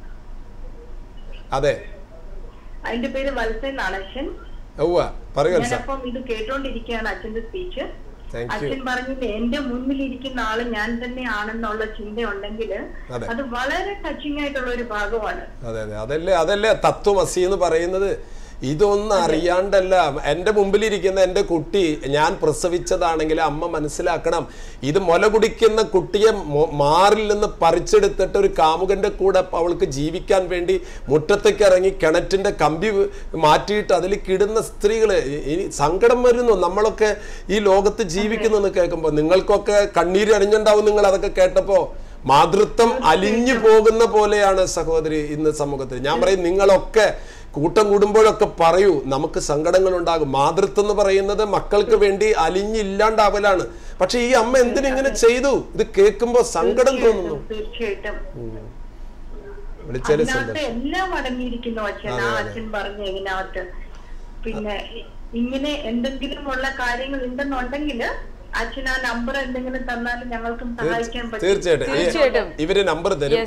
അതെ അതിന്റെ പേര് വത്സ എന്നാണ് അച്ഛൻ ഔവ പറയൂ വത്സ ഞാനപ്പം ഇത് കേട്ടോണ്ടിരിക്കുകയാണ് അച്ഛന്റെ സ്പീച്ച് Thank you. അച്ഛൻ പറഞ്ഞില്ലേ എന്റെ മുന്നിലിരിക്കുന്ന ആള് ഞാൻ തന്നെ ആണെന്നുള്ള ചിന്ത ഉണ്ടെങ്കിൽ അതെ. അത് വളരെ ടച്ചിങ് ആയിട്ടുള്ള ഒരു ഭാഗമാണ് അതെ അതെ അതല്ലേ അതല്ലേ തത്വമസി എന്ന് പറയുന്നത് ഇതൊന്നും അറിയാണ്ടല്ല എൻ്റെ മുമ്പിലിരിക്കുന്ന എൻ്റെ കുട്ടി ഞാൻ പ്രസവിച്ചതാണെങ്കിൽ അമ്മ മനസ്സിലാക്കണം ഇത് മുല കുടിക്കുന്ന കുട്ടിയെ മൊ- മാറിൽ നിന്ന് പറിച്ചെടുത്തിട്ട് ഒരു കാമുകന്റെ കൂടെ അവൾക്ക് ജീവിക്കാൻ വേണ്ടി മുറ്റത്തേക്ക് ഇറങ്ങി കിണറ്റിന്റെ കമ്പി വ് മാറ്റിയിട്ട് അതിൽ കിടുന്ന സ്ത്രീകൾ ഇനി സങ്കടം വരുന്നു നമ്മളൊക്കെ ഈ ലോകത്ത് ജീവിക്കുന്നു എന്ന് കേൾക്കുമ്പോൾ നിങ്ങൾക്കൊക്കെ കണ്ണീര് അണിഞ്ഞുണ്ടാവും നിങ്ങൾ അതൊക്കെ കേട്ടപ്പോൾ മാതൃത്വം അലിഞ്ഞു പോകുന്ന പോലെയാണ് സഹോദരി ഇന്ന് സമൂഹത്തിൽ ഞാൻ പറയും നിങ്ങളൊക്കെ കൂട്ടം കൂടുമ്പോഴൊക്കെ പറയൂ നമുക്ക് സങ്കടങ്ങൾ ഉണ്ടാകും മാതൃത്വം എന്ന് പറയുന്നത് മക്കൾക്ക് വേണ്ടി അലിഞ്ഞില്ലാണ്ടാവലാണ് പക്ഷെ ഈ അമ്മ എന്തിനിങ്ങനെ ചെയ്തു ഇത് കേൾക്കുമ്പോൾ സങ്കടം തോന്നുന്നു തീർച്ചയായിട്ടും വിളിച്ചാലും അതിനകത്ത് സന്തോഷം എല്ലാം അടങ്ങിയിരിക്കുന്നു അച്ഛൻ ആ അച്ഛൻ പറഞ്ഞ ഇതിനകത്ത് പിന്നെ ഇ- ഇങ്ങനെ എന്തെങ്കിലും ഉള്ള കാര്യങ്ങൾ ഉണ്ടെന്നുണ്ടെങ്കിൽ അച്ഛൻ ആ നമ്പർ എന്തെങ്കിലും തന്നാലും ഞങ്ങൾക്കും സഹായിക്കാൻ പറ്റും തീർച്ചയായിട്ടും ഈ- തീർച്ചയായിട്ടും. ഇവര് നമ്പർ തരും Yes.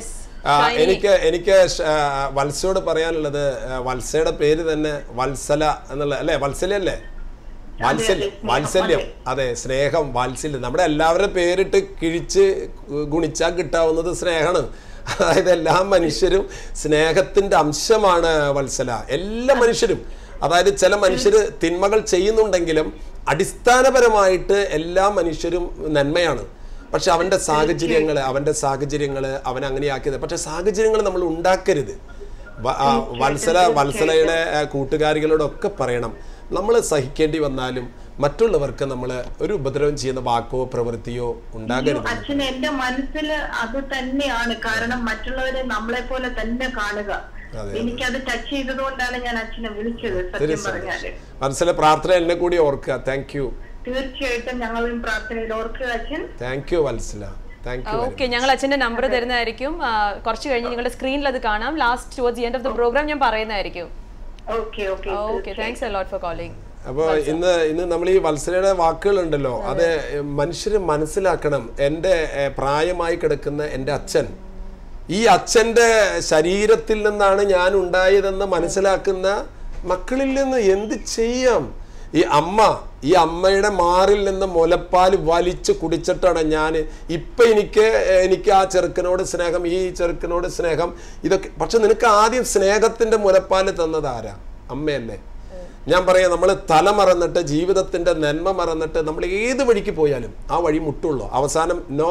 ആ, ഷൈനി. എനിക്ക് എനിക്ക് ഷ- ആ, വത്സയോട് പറയാനുള്ളത് ആ, വത്സയുടെ പേര് തന്നെ വത്സല എന്നുള്ള അല്ലേ വത്സലയല്ലേ വാത്സല്യം വാത്സല്യം അതെ സ്നേഹം വാത്സല്യം നമ്മുടെ എല്ലാവരുടെ പേരിട്ട് കിഴിച്ച് ഗുണിച്ചാൽ കിട്ടാവുന്നത് സ്നേഹമാണ് അതായത് എല്ലാ മനുഷ്യരും സ്നേഹത്തിന്റെ അംശമാണ് വത്സല എല്ലാ മനുഷ്യരും അതായത് ചില മനുഷ്യർ തിന്മകൾ ചെയ്യുന്നുണ്ടെങ്കിലും അടിസ്ഥാനപരമായിട്ട് എല്ലാ മനുഷ്യരും നന്മയാണ് പക്ഷെ അവന്റെ സാഹചര്യങ്ങൾ അവന്റെ സാഹചര്യങ്ങൾ അവൻ അങ്ങനെയാക്കിയത് പക്ഷെ സാഹചര്യങ്ങൾ നമ്മൾ ഉണ്ടാക്കരുത് വ- ആ, വത്സല വത്സലയുടെ ആ, കൂട്ടുകാരികളോടൊക്കെ പറയണം നമ്മൾ സഹിക്കേണ്ടി വന്നാലും മറ്റുള്ളവർക്ക് നമ്മൾ ഒരു ഉപദ്രവം ചെയ്യുന്ന വാക്കോ പ്രവൃത്തിയോ ഉണ്ടാകരുത് അച്ഛൻ എന്റെ മനസ്സിൽ അത് തന്നെയാണ് കാരണം മറ്റുള്ളവരെ നമ്മളെ പോലെ തന്നെ കാണുക അതെ. എനിക്കത് ടച്ച് ചെയ്തതുകൊണ്ടാണ് ഞാൻ അച്ഛനെ വിളിച്ചത് ശരി സത്യം പറഞ്ഞാല് വത്സല പ്രാർത്ഥന എന്നെ കൂടി ഓർക്കുക താങ്ക് യു തീർച്ചയായിട്ടും ഞങ്ങളും പ്രാർത്ഥനയിൽ ഓർക്കുക അച്ഛൻ thank you Vatsala thank you okay ഞങ്ങൾ അച്ഛന്റെ നമ്പർ തരുന്നതായിരിക്കും ആ, കുറച്ച് കഴിഞ്ഞ് നിങ്ങളുടെ സ്ക്രീനിൽ അത് കാണാം last towards the end of the program ഞാൻ പറയുന്നതായിരിക്കും okay okay okay thanks a lot for calling അപ്പോൾ ഇന്ന് ഇന്ന് നമ്മൾ ഈ വത്സലയുടെ വാക്കുകളുണ്ടല്ലോ അത് മനുഷ്യർ മനസ്സിലാക്കണം എൻ്റെ ഏഹ്, പ്രായമായി കിടക്കുന്ന എൻ്റെ അച്ഛൻ ഈ അച്ഛൻ്റെ ശരീരത്തിൽ നിന്നാണ് ഞാൻ ഉണ്ടായതെന്ന് മനസ്സിലാക്കുന്ന മക്കളിൽ നിന്ന് എന്ത് ചെയ്യാം ഈ അമ്മ ഈ അമ്മയുടെ മാറിൽ നിന്ന് മുലപ്പാൽ വലിച്ച് കുടിച്ചിട്ടാണ് ഞാൻ ഇപ്പം എനിക്ക് ഏഹ്, എനിക്ക് ആ ചെറുക്കനോട് സ്നേഹം ഈ ചെറുക്കനോട് സ്നേഹം ഇതൊക്കെ പക്ഷെ നിനക്ക് ആദ്യം സ്നേഹത്തിൻ്റെ മുലപ്പാൽ തന്നത് ആരാ അമ്മയല്ലേ ഞാൻ പറയാം നമ്മൾ തല മറന്നിട്ട് ജീവിതത്തിന്റെ നന്മ മറന്നിട്ട് നമ്മൾ ഏത് വഴിക്ക് പോയാലും ആ വഴി മുട്ടുള്ളൂ അവസാനം നോ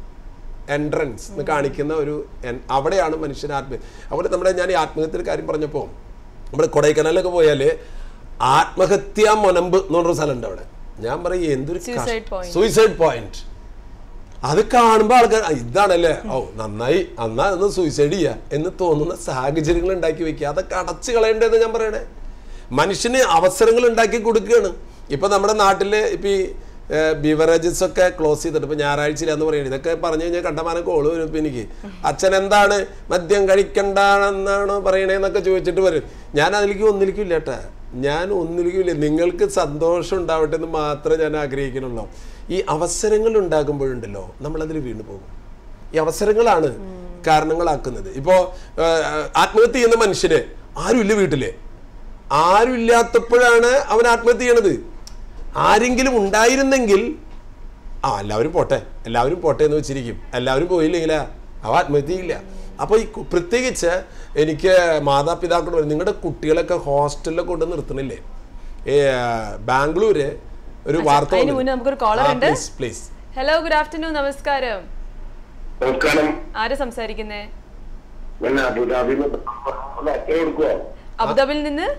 എൻട്രൻസ് എന്ന് കാണിക്കുന്ന ഒരു എൻ- അവിടെയാണ് മനുഷ്യൻ ആത്മഹത്യ അതുപോലെ നമ്മുടെ ഞാൻ ഈ ആത്മഹത്യയുടെ കാര്യം പറഞ്ഞപ്പോൾ നമ്മൾ കൊടൈക്കനാലൊക്കെ പോയാൽ ആത്മഹത്യാ മൊനമ്പ് എന്ന് പറഞ്ഞൊരു സ്ഥലമുണ്ട് അവിടെ ഞാൻ പറയും എന്തൊരു Suicide point. സൂയിസൈഡ് പോയിന്റ് അത് കാണുമ്പോൾ ആൾക്കാർ "ആ, ഇതാണല്ലേ ഓ നന്നായി എന്നാ ഒന്ന് സൂയിസൈഡ് ചെയ്യുക എന്ന് തോന്നുന്ന സാഹചര്യങ്ങൾ ഉണ്ടാക്കി വെക്കുക അതൊക്കെ അടച്ചു കളയേണ്ടതെന്ന് ഞാൻ പറയണേ മനുഷ്യന് അവസരങ്ങൾ ഉണ്ടാക്കി കൊടുക്കുകയാണ് ഇപ്പൊ നമ്മുടെ നാട്ടില് ഇപ്പൊ ഈ ബിവറേജസ് ഒക്കെ ക്ലോസ് ചെയ്തിട്ട് ഇപ്പൊ ഞായറാഴ്ച എന്ന് പറയുന്നത് ഇതൊക്കെ പറഞ്ഞു കഴിഞ്ഞാൽ കണ്ടമാനം കോള് വരും ഇപ്പൊ എനിക്ക് അച്ഛൻ എന്താണ് മദ്യം കഴിക്കണ്ടെന്നാണ് പറയണേന്നൊക്കെ ചോദിച്ചിട്ട് വരും ഞാൻ അതിലേക്ക് ഒന്നിലേക്കും ഇല്ല കേട്ടാ ഞാൻ ഒന്നിലേക്കും ഇല്ല നിങ്ങൾക്ക് സന്തോഷം ഉണ്ടാവട്ടെ എന്ന് മാത്രമേ ഞാൻ ആഗ്രഹിക്കണുള്ളൂ ഈ അവസരങ്ങൾ ഉണ്ടാകുമ്പോഴുണ്ടല്ലോ നമ്മളതിൽ വീണു പോകും ഈ അവസരങ്ങളാണ് കാരണങ്ങളാക്കുന്നത് ഇപ്പോ ഏഹ്, ആത്മഹത്യ ചെയ്യുന്ന മനുഷ്യന് ആരുമില്ല വീട്ടില് ആരുമില്ലാത്തപ്പോഴാണ് അവൻ ആത്മഹത്യ ചെയ്യണത് ആരെങ്കിലും ഉണ്ടായിരുന്നെങ്കിൽ ആ എല്ലാവരും പോട്ടെ എല്ലാവരും പോട്ടെ എന്ന് വെച്ചിരിക്കും എല്ലാവരും പോയില്ലെങ്കിലാ അവ ആത്മഹത്യ ചെയ്യില്ല അപ്പൊ ഈ കു- പ്രത്യേകിച്ച് എനിക്ക് മാതാപിതാക്കളോട് പറയും, നിങ്ങളുടെ കുട്ടികളൊക്കെ ഹോസ്റ്റലിൽ കൊണ്ട് നിർത്തണില്ലേ ഏ ബാംഗ്ലൂര് ഒരു വാർത്ത അതിന് മുന്നേ നമുക്കൊരു caller ഉണ്ട്. Please please hello good afternoon നമസ്കാരം നമസ്കാരം ആര് സംസാരിക്കുന്നേ ഞാൻ അബുദാബിയിൽ നിന്ന് അച്ഛനെ കൊടുക്കുവോ അബുദാബിയിൽ നിന്ന്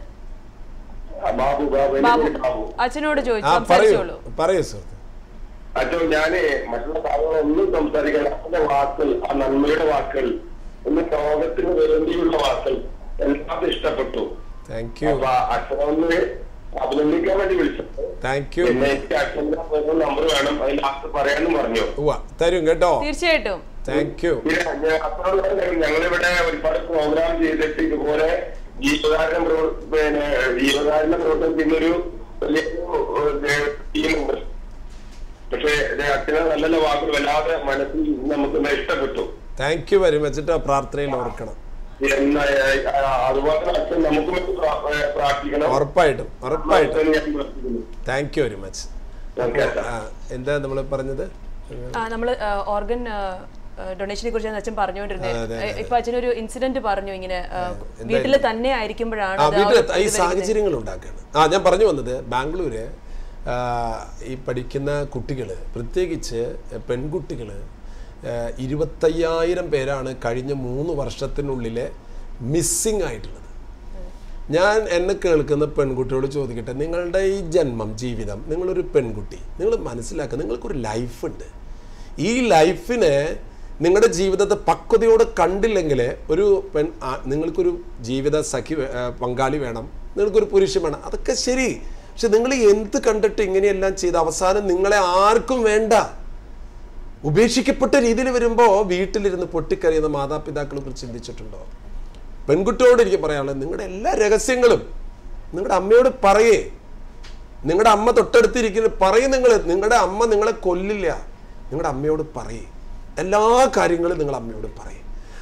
ബാബു ബാബു ബാബു എനിക്ക് ബാബു അച്ഛനോട് ആ ചോദിച്ചു പറയൂ സംസാരിച്ചോളൂ പറയൂ സുഹൃത്ത് അച്ഛൻ ഞാന് മറ്റുള്ള കാര്യങ്ങളൊന്നും സംസാരിക്കണം അച്ഛന്റെ വാക്കുകൾ ആ നന്മയുടെ വാക്കുകൾ ഒന്ന് ലോകത്തിന് വേണ്ടിയുള്ള വാക്കുകൾ എല്ലാം ഇഷ്ടപ്പെട്ടു താങ്ക് യു അപ്പൊ അച്ഛനൊന്ന് അഭിനന്ദിക്കാൻ വേണ്ടി വിളിച്ചു താങ്ക് യു പിന്നെ എനിക്ക് അച്ഛന്റെ നമ്പർ വേണം അത് ലാസ്റ്റ് പറയാനും പറഞ്ഞു ഉവ്വ തരും കേട്ടോ തീർച്ചയായിട്ടും താങ്ക് യു പിന്നെ ഞാൻ അച്ഛനോട് പറഞ്ഞത് ഞങ്ങളിവിടെ ഒരുപാട് പ്രോഗ്രാം ചെയ്തിട്ട് ഇതുപോലെ ജീവകാരുണ്യ പ്രവർ- പിന്നെ ജീവകാരുണ്യ പ്രവർത്തനം ചെയ്യുന്നൊരു വലിയ ടീമുണ്ട് പക്ഷേ ഇത് അച്ഛനെ നല്ല നല്ല വാക്കുകൾ വല്ലാതെ മനസ്സിൽ നമുക്ക് ഇഷ്ടപ്പെട്ടു താങ്ക് യു വെരി മച്ച് കേട്ടോ പ്രാർത്ഥനയിൽ ഓർക്കണം എന്നാ, ആ, അതുപോലെ തന്നെ അച്ഛൻ നമുക്ക് വേണ്ടി പ്രാ- ഏ, പ്രാർത്ഥിക്കണം ഉറപ്പായിട്ടും ഉറപ്പായിട്ടും അച്ഛനെ ഞാൻ പ്രാർത്ഥിക്കുന്നു. Thank you very much okay, അച്ഛാ. എന്താ നമ്മൾ പറഞ്ഞത് നമ്മൾ ഓർഗൻ ഡൊണേഷനെ കുറിച്ചാണ് അച്ഛൻ പറഞ്ഞുകൊണ്ടിരുന്നത് അതെ, അതെ, ഇപ്പൊ അച്ഛനൊരു ഇൻസിഡന്റ് പറഞ്ഞു ഇങ്ങനെ എന്താ വീട്ടിൽ തന്നെ ആയിരിക്കുമ്പോഴാണ് ആ അത് ആ വീട്ടിൽ ഒരു ഈ ഇത് വരുന്നത്. സാഹചര്യങ്ങൾ ഉണ്ടാക്കുകയാണ് ആ ഞാൻ പറഞ്ഞു വന്നത് ബാംഗ്ലൂര് ആ, ഈ പഠിക്കുന്ന കുട്ടികൾ പ്രത്യേകിച്ച് പെൺകുട്ടികൾ ഇരുപത്തയ്യായിരം പേരാണ് കഴിഞ്ഞ മൂന്ന് വർഷത്തിനുള്ളിലെ മിസ്സിങ് ആയിട്ടുള്ളത് ഞാൻ എന്നെ കേൾക്കുന്ന പെൺകുട്ടിയോട് ചോദിക്കട്ടെ നിങ്ങളുടെ ഈ ജന്മം ജീവിതം നിങ്ങളൊരു പെൺകുട്ടി നിങ്ങൾ മനസ്സിലാക്കുക നിങ്ങൾക്കൊരു ലൈഫുണ്ട് ഈ ലൈഫിനെ നിങ്ങളുടെ ജീവിതത്തെ പക്വതയോടെ കണ്ടില്ലെങ്കിൽ ഒരു പെൺ ആ- നിങ്ങൾക്കൊരു ജീവിത സഖി വേ- ആ, പങ്കാളി വേണം നിങ്ങൾക്കൊരു പുരുഷൻ വേണം അതൊക്കെ ശരി പക്ഷെ നിങ്ങൾ എന്ത് കണ്ടിട്ട് ഇങ്ങനെയെല്ലാം ചെയ്ത് അവസാനം നിങ്ങളെ ആർക്കും വേണ്ട ഉപേക്ഷിക്കപ്പെട്ട രീതിയിൽ വരുമ്പോൾ വീട്ടിലിരുന്ന് പൊട്ടിക്കറിയുന്ന മാതാപിതാക്കളെ കുറിച്ച് ചിന്തിച്ചിട്ടുണ്ടോ പെൺകുട്ടിയോട് എനിക്ക് പറയാനുള്ളത് നിങ്ങളുടെ എല്ലാ രഹസ്യങ്ങളും നിങ്ങളുടെ അമ്മയോട് പറയേ നിങ്ങളുടെ അമ്മ തൊട്ടടുത്തിരിക്കുന്ന പറയും നിങ്ങൾ നിങ്ങളുടെ അമ്മ നിങ്ങളെ കൊല്ലില്ല നിങ്ങളുടെ അമ്മയോട് പറയേ എല്ലാ കാര്യങ്ങളും നിങ്ങൾ അമ്മയോട് പറയും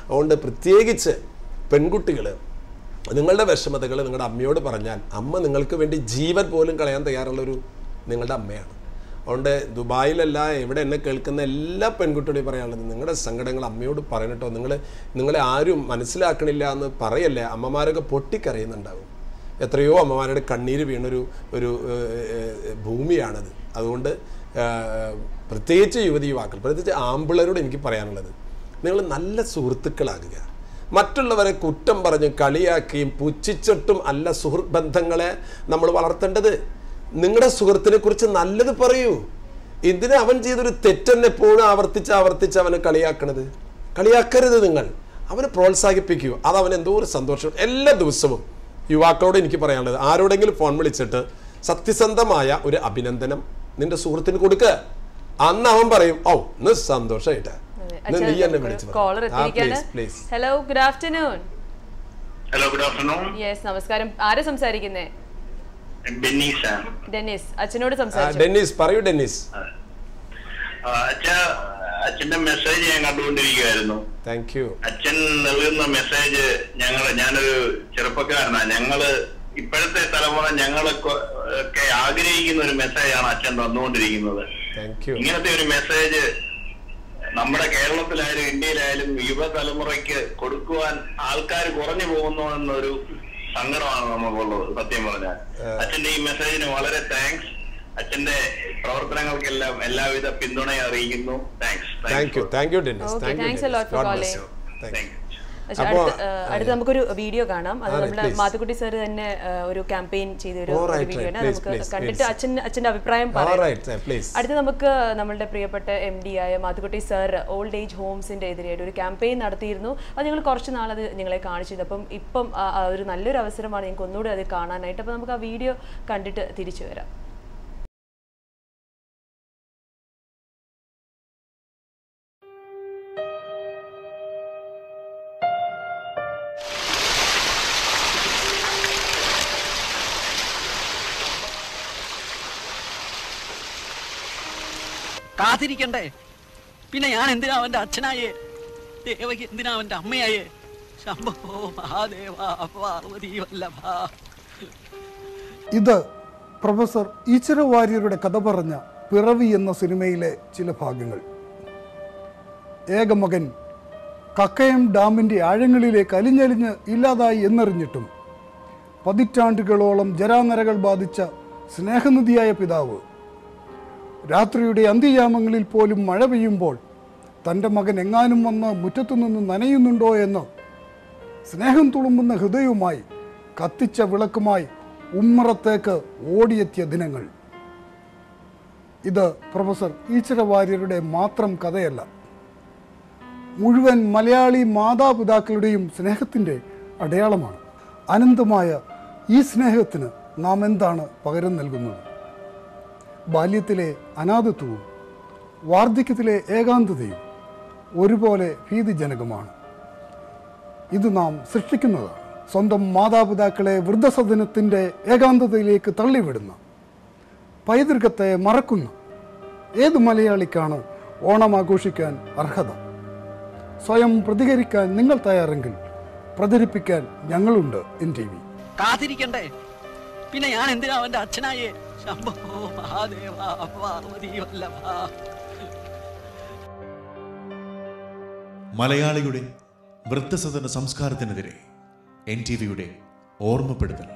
അതുകൊണ്ട് പ്രത്യേകിച്ച് പെൺകുട്ടികൾ നിങ്ങളുടെ വിഷമതകൾ നിങ്ങളുടെ അമ്മയോട് പറഞ്ഞാൽ അമ്മ നിങ്ങൾക്ക് വേണ്ടി ജീവൻ പോലും കളയാൻ തയ്യാറുള്ളൊരു നിങ്ങളുടെ അമ്മയാണ് അതുകൊണ്ട് ദുബായിലല്ല എവിടെ എന്നെ കേൾക്കുന്ന എല്ലാ പെൺകുട്ടിയോടും പറയാനുള്ളത് നിങ്ങളുടെ സങ്കടങ്ങൾ അമ്മയോട് പറയണട്ടോ നിങ്ങൾ നിങ്ങളെ ആരും മനസ്സിലാക്കണില്ല എന്ന് പറയല്ലേ അമ്മമാരൊക്കെ പൊട്ടിക്കരയുന്നുണ്ടാവും എത്രയോ അമ്മമാരുടെ കണ്ണീര് വീണൊരു ഒരു ഏഹ്, ഏഹ്, ഭൂമിയാണത് അതുകൊണ്ട് ഏഹ്, പ്രത്യേകിച്ച് യുവതി യുവാക്കൾ പ്രത്യേകിച്ച് ആമ്പിളരോട് എനിക്ക് പറയാനുള്ളത് നിങ്ങൾ നല്ല സുഹൃത്തുക്കളാകുക മറ്റുള്ളവരെ കുറ്റം പറഞ്ഞ് കളിയാക്കിയും പുച്ഛിച്ചിട്ടും അല്ല സുഹൃത്ത് ബന്ധങ്ങളെ നമ്മൾ വളർത്തേണ്ടത് നിങ്ങളുടെ സുഹൃത്തിനെ കുറിച്ച് നല്ലത് പറയൂ എന്തിനാ അവൻ ചെയ്തൊരു തെറ്റെന്നെ എപ്പോഴും ആവർത്തിച്ച് ആവർത്തിച്ച് അവനെ കളിയാക്കണത് കളിയാക്കരുത് നിങ്ങൾ അവനെ പ്രോത്സാഹിപ്പിക്കൂ അത് അവൻ എന്തോ ഒരു സന്തോഷം എല്ലാ ദിവസവും യുവാക്കളോട് എനിക്ക് പറയാനുള്ളത് ആരോടെങ്കിലും ഫോൺ വിളിച്ചിട്ട് സത്യസന്ധമായ ഒരു അഭിനന്ദനം നിന്റെ സുഹൃത്തിന് കൊടുക്കുക അന്ന് അവൻ പറയും ഓ ഇന്ന് സന്തോഷമായിട്ടാ ഇന്ന് നീ എന്നെ വിളിച്ചു കോളർ എത്തിയിരിക്കാണ് please hello good afternoon hello good afternoon yes നമസ്കാരം ആരാ സംസാരിക്കുന്നേ ബെന്നീസ് ഡെന്നിസ് അച്ഛനോട് സംസാരിച്ചു ഡെന്നീസ് പറയൂ ഡെന്നീസ് അച്ഛ അച്ഛന്റെ മെസ്സേജ് ഞാൻ കണ്ടുകൊണ്ടിരിക്കുകയായിരുന്നു താങ്ക് യു അച്ഛൻ നൽകുന്ന മെസ്സേജ് ഞങ്ങള് ഞാനൊരു ചെറുപ്പക്കാരനാ ഞങ്ങള് ഇപ്പോഴത്തെ തലമുറ ഞങ്ങളൊക്കെ ഒക്കെ ആഗ്രഹിക്കുന്ന ഒരു മെസ്സേജാണ് അച്ഛൻ തന്നുകൊണ്ടിരിക്കുന്നത് താങ്ക് യു ഇങ്ങനത്തെ ഒരു മെസ്സേജ് നമ്മുടെ കേരളത്തിലായാലും ഇന്ത്യയിലായാലും യുവതലമുറയ്ക്ക് കൊടുക്കുവാൻ ആൾക്കാർ കുറഞ്ഞു പോകുന്നു എന്നൊരു സങ്കടമാണ് നമുക്കുള്ളത് സത്യം പറഞ്ഞാൽ അച്ഛന്റെ ഈ മെസ്സേജിന് വളരെ താങ്ക്സ് അച്ഛന്റെ പ്രവർത്തനങ്ങൾക്കെല്ലാം എല്ലാവിധ പിന്തുണയും അറിയിക്കുന്നു thanks thank you thank you Dennis Okay, thank you thanks a lot for calling. Thank you പക്ഷെ അപ്പോ, അടുത്ത ഏഹ്, അടുത്ത് നമുക്കൊരു വീഡിയോ കാണാം അത് അതെ, നമ്മുടെ please. മാത്തുക്കുട്ടി സാർ തന്നെ ഏഹ്, ഒരു ക്യാമ്പയിൻ ചെയ്ത ഒരു Oh, right, വീഡിയോ right. ആണ് Please, നമുക്ക് please, കണ്ടിട്ട് please. അച്ഛൻ അച്ഛന്റെ അഭിപ്രായം All പറയാം right, sir, please. അടുത്ത് നമുക്ക് നമ്മളുടെ പ്രിയപ്പെട്ട എം ഡി ആയ മാത്തുക്കുട്ടി സാർ ഓൾഡ് ഏജ് ഹോംസിന്റെ എതിരായിട്ട് ഒരു ക്യാമ്പയിൻ നടത്തിയിരുന്നു അത് ഞങ്ങൾ കുറച്ച് നാൾ അത് നിങ്ങളെ കാണിച്ചിരുന്നു അപ്പം ഇപ്പം ആ- ആ ഒരു നല്ലൊരു അവസരമാണ് നിങ്ങൾക്ക് ഒന്നുകൂടി അത് കാണാനായിട്ട് അപ്പം നമുക്ക് ആ വീഡിയോ കണ്ടിട്ട് തിരിച്ചു വരാം കാത്തിരിക്കണ്ടേ പിന്നെ ഞാൻ എന്തിനാ അവന്റെ അച്ഛനായേ ദേവകി എന്തിനാ അവന്റെ അമ്മയായേ ശംഭോ മഹാദേവ പാർവതി വല്ലഭ ഇത് പ്രൊഫസർ ഈശ്വര വാര്യരുടെ കഥ പറഞ്ഞ പിറവി എന്ന സിനിമയിലെ ചില ഭാഗങ്ങൾ ഏകമകൻ കക്കയം ഡാമിൻ്റെ ആഴങ്ങളിലേക്ക് അലിഞ്ഞലിഞ്ഞ് ഇല്ലാതായി എന്നറിഞ്ഞിട്ടും പതിറ്റാണ്ടുകളോളം ജരാനരകൾ ബാധിച്ച സ്നേഹനിധിയായ പിതാവ് രാത്രിയുടെ അന്ത്യയാമങ്ങളിൽ പോലും മഴ പെയ്യുമ്പോൾ തൻ്റെ മകൻ എങ്ങാനും വന്ന് മുറ്റത്തു നിന്ന് നനയുന്നുണ്ടോ എന്ന് സ്നേഹം തുളുമ്പുന്ന ഹൃദയവുമായി കത്തിച്ച വിളക്കുമായി ഉമ്മറത്തേക്ക് ഓടിയെത്തിയ ദിനങ്ങൾ ഇത് പ്രൊഫസർ ഈശ്വര വാര്യരുടെ മാത്രം കഥയല്ല മുഴുവൻ മലയാളി മാതാപിതാക്കളുടെയും സ്നേഹത്തിൻ്റെ അടയാളമാണ് അനന്തമായ ഈ സ്നേഹത്തിന് നാം എന്താണ് പകരം നൽകുന്നത് ബാല്യത്തിലെ അനാഥത്വവും വാർദ്ധക്യത്തിലെ ഏകാന്തതയും ഒരുപോലെ ഭീതിജനകമാണ് ഇത് നാം സൃഷ്ടിക്കുന്നതാണ് സ്വന്തം മാതാപിതാക്കളെ വൃദ്ധസദനത്തിൻ്റെ ഏകാന്തതയിലേക്ക് തള്ളിവിടുന്ന പൈതൃകത്തെ മറക്കുന്ന ഏത് മലയാളിക്കാണ് ഓണം ആഘോഷിക്കാൻ അർഹത സ്വയം പ്രതികരിക്കാൻ നിങ്ങൾ തയ്യാറെങ്കിൽ പ്രചരിപ്പിക്കാൻ ഞങ്ങളുണ്ട് എൻ ടി വി കാത്തിരിക്കണ്ടേ പിന്നെ ഞാൻ എന്തിനാ അവന്റെ അച്ഛനായേ ശംഭോ മഹാദേവ പാർവതി വല്ലഭ മലയാളിയുടെ വൃദ്ധസദന സംസ്കാരത്തിനെതിരെ എൻ ടി വിയുടെ ഓർമ്മപ്പെടുത്തൽ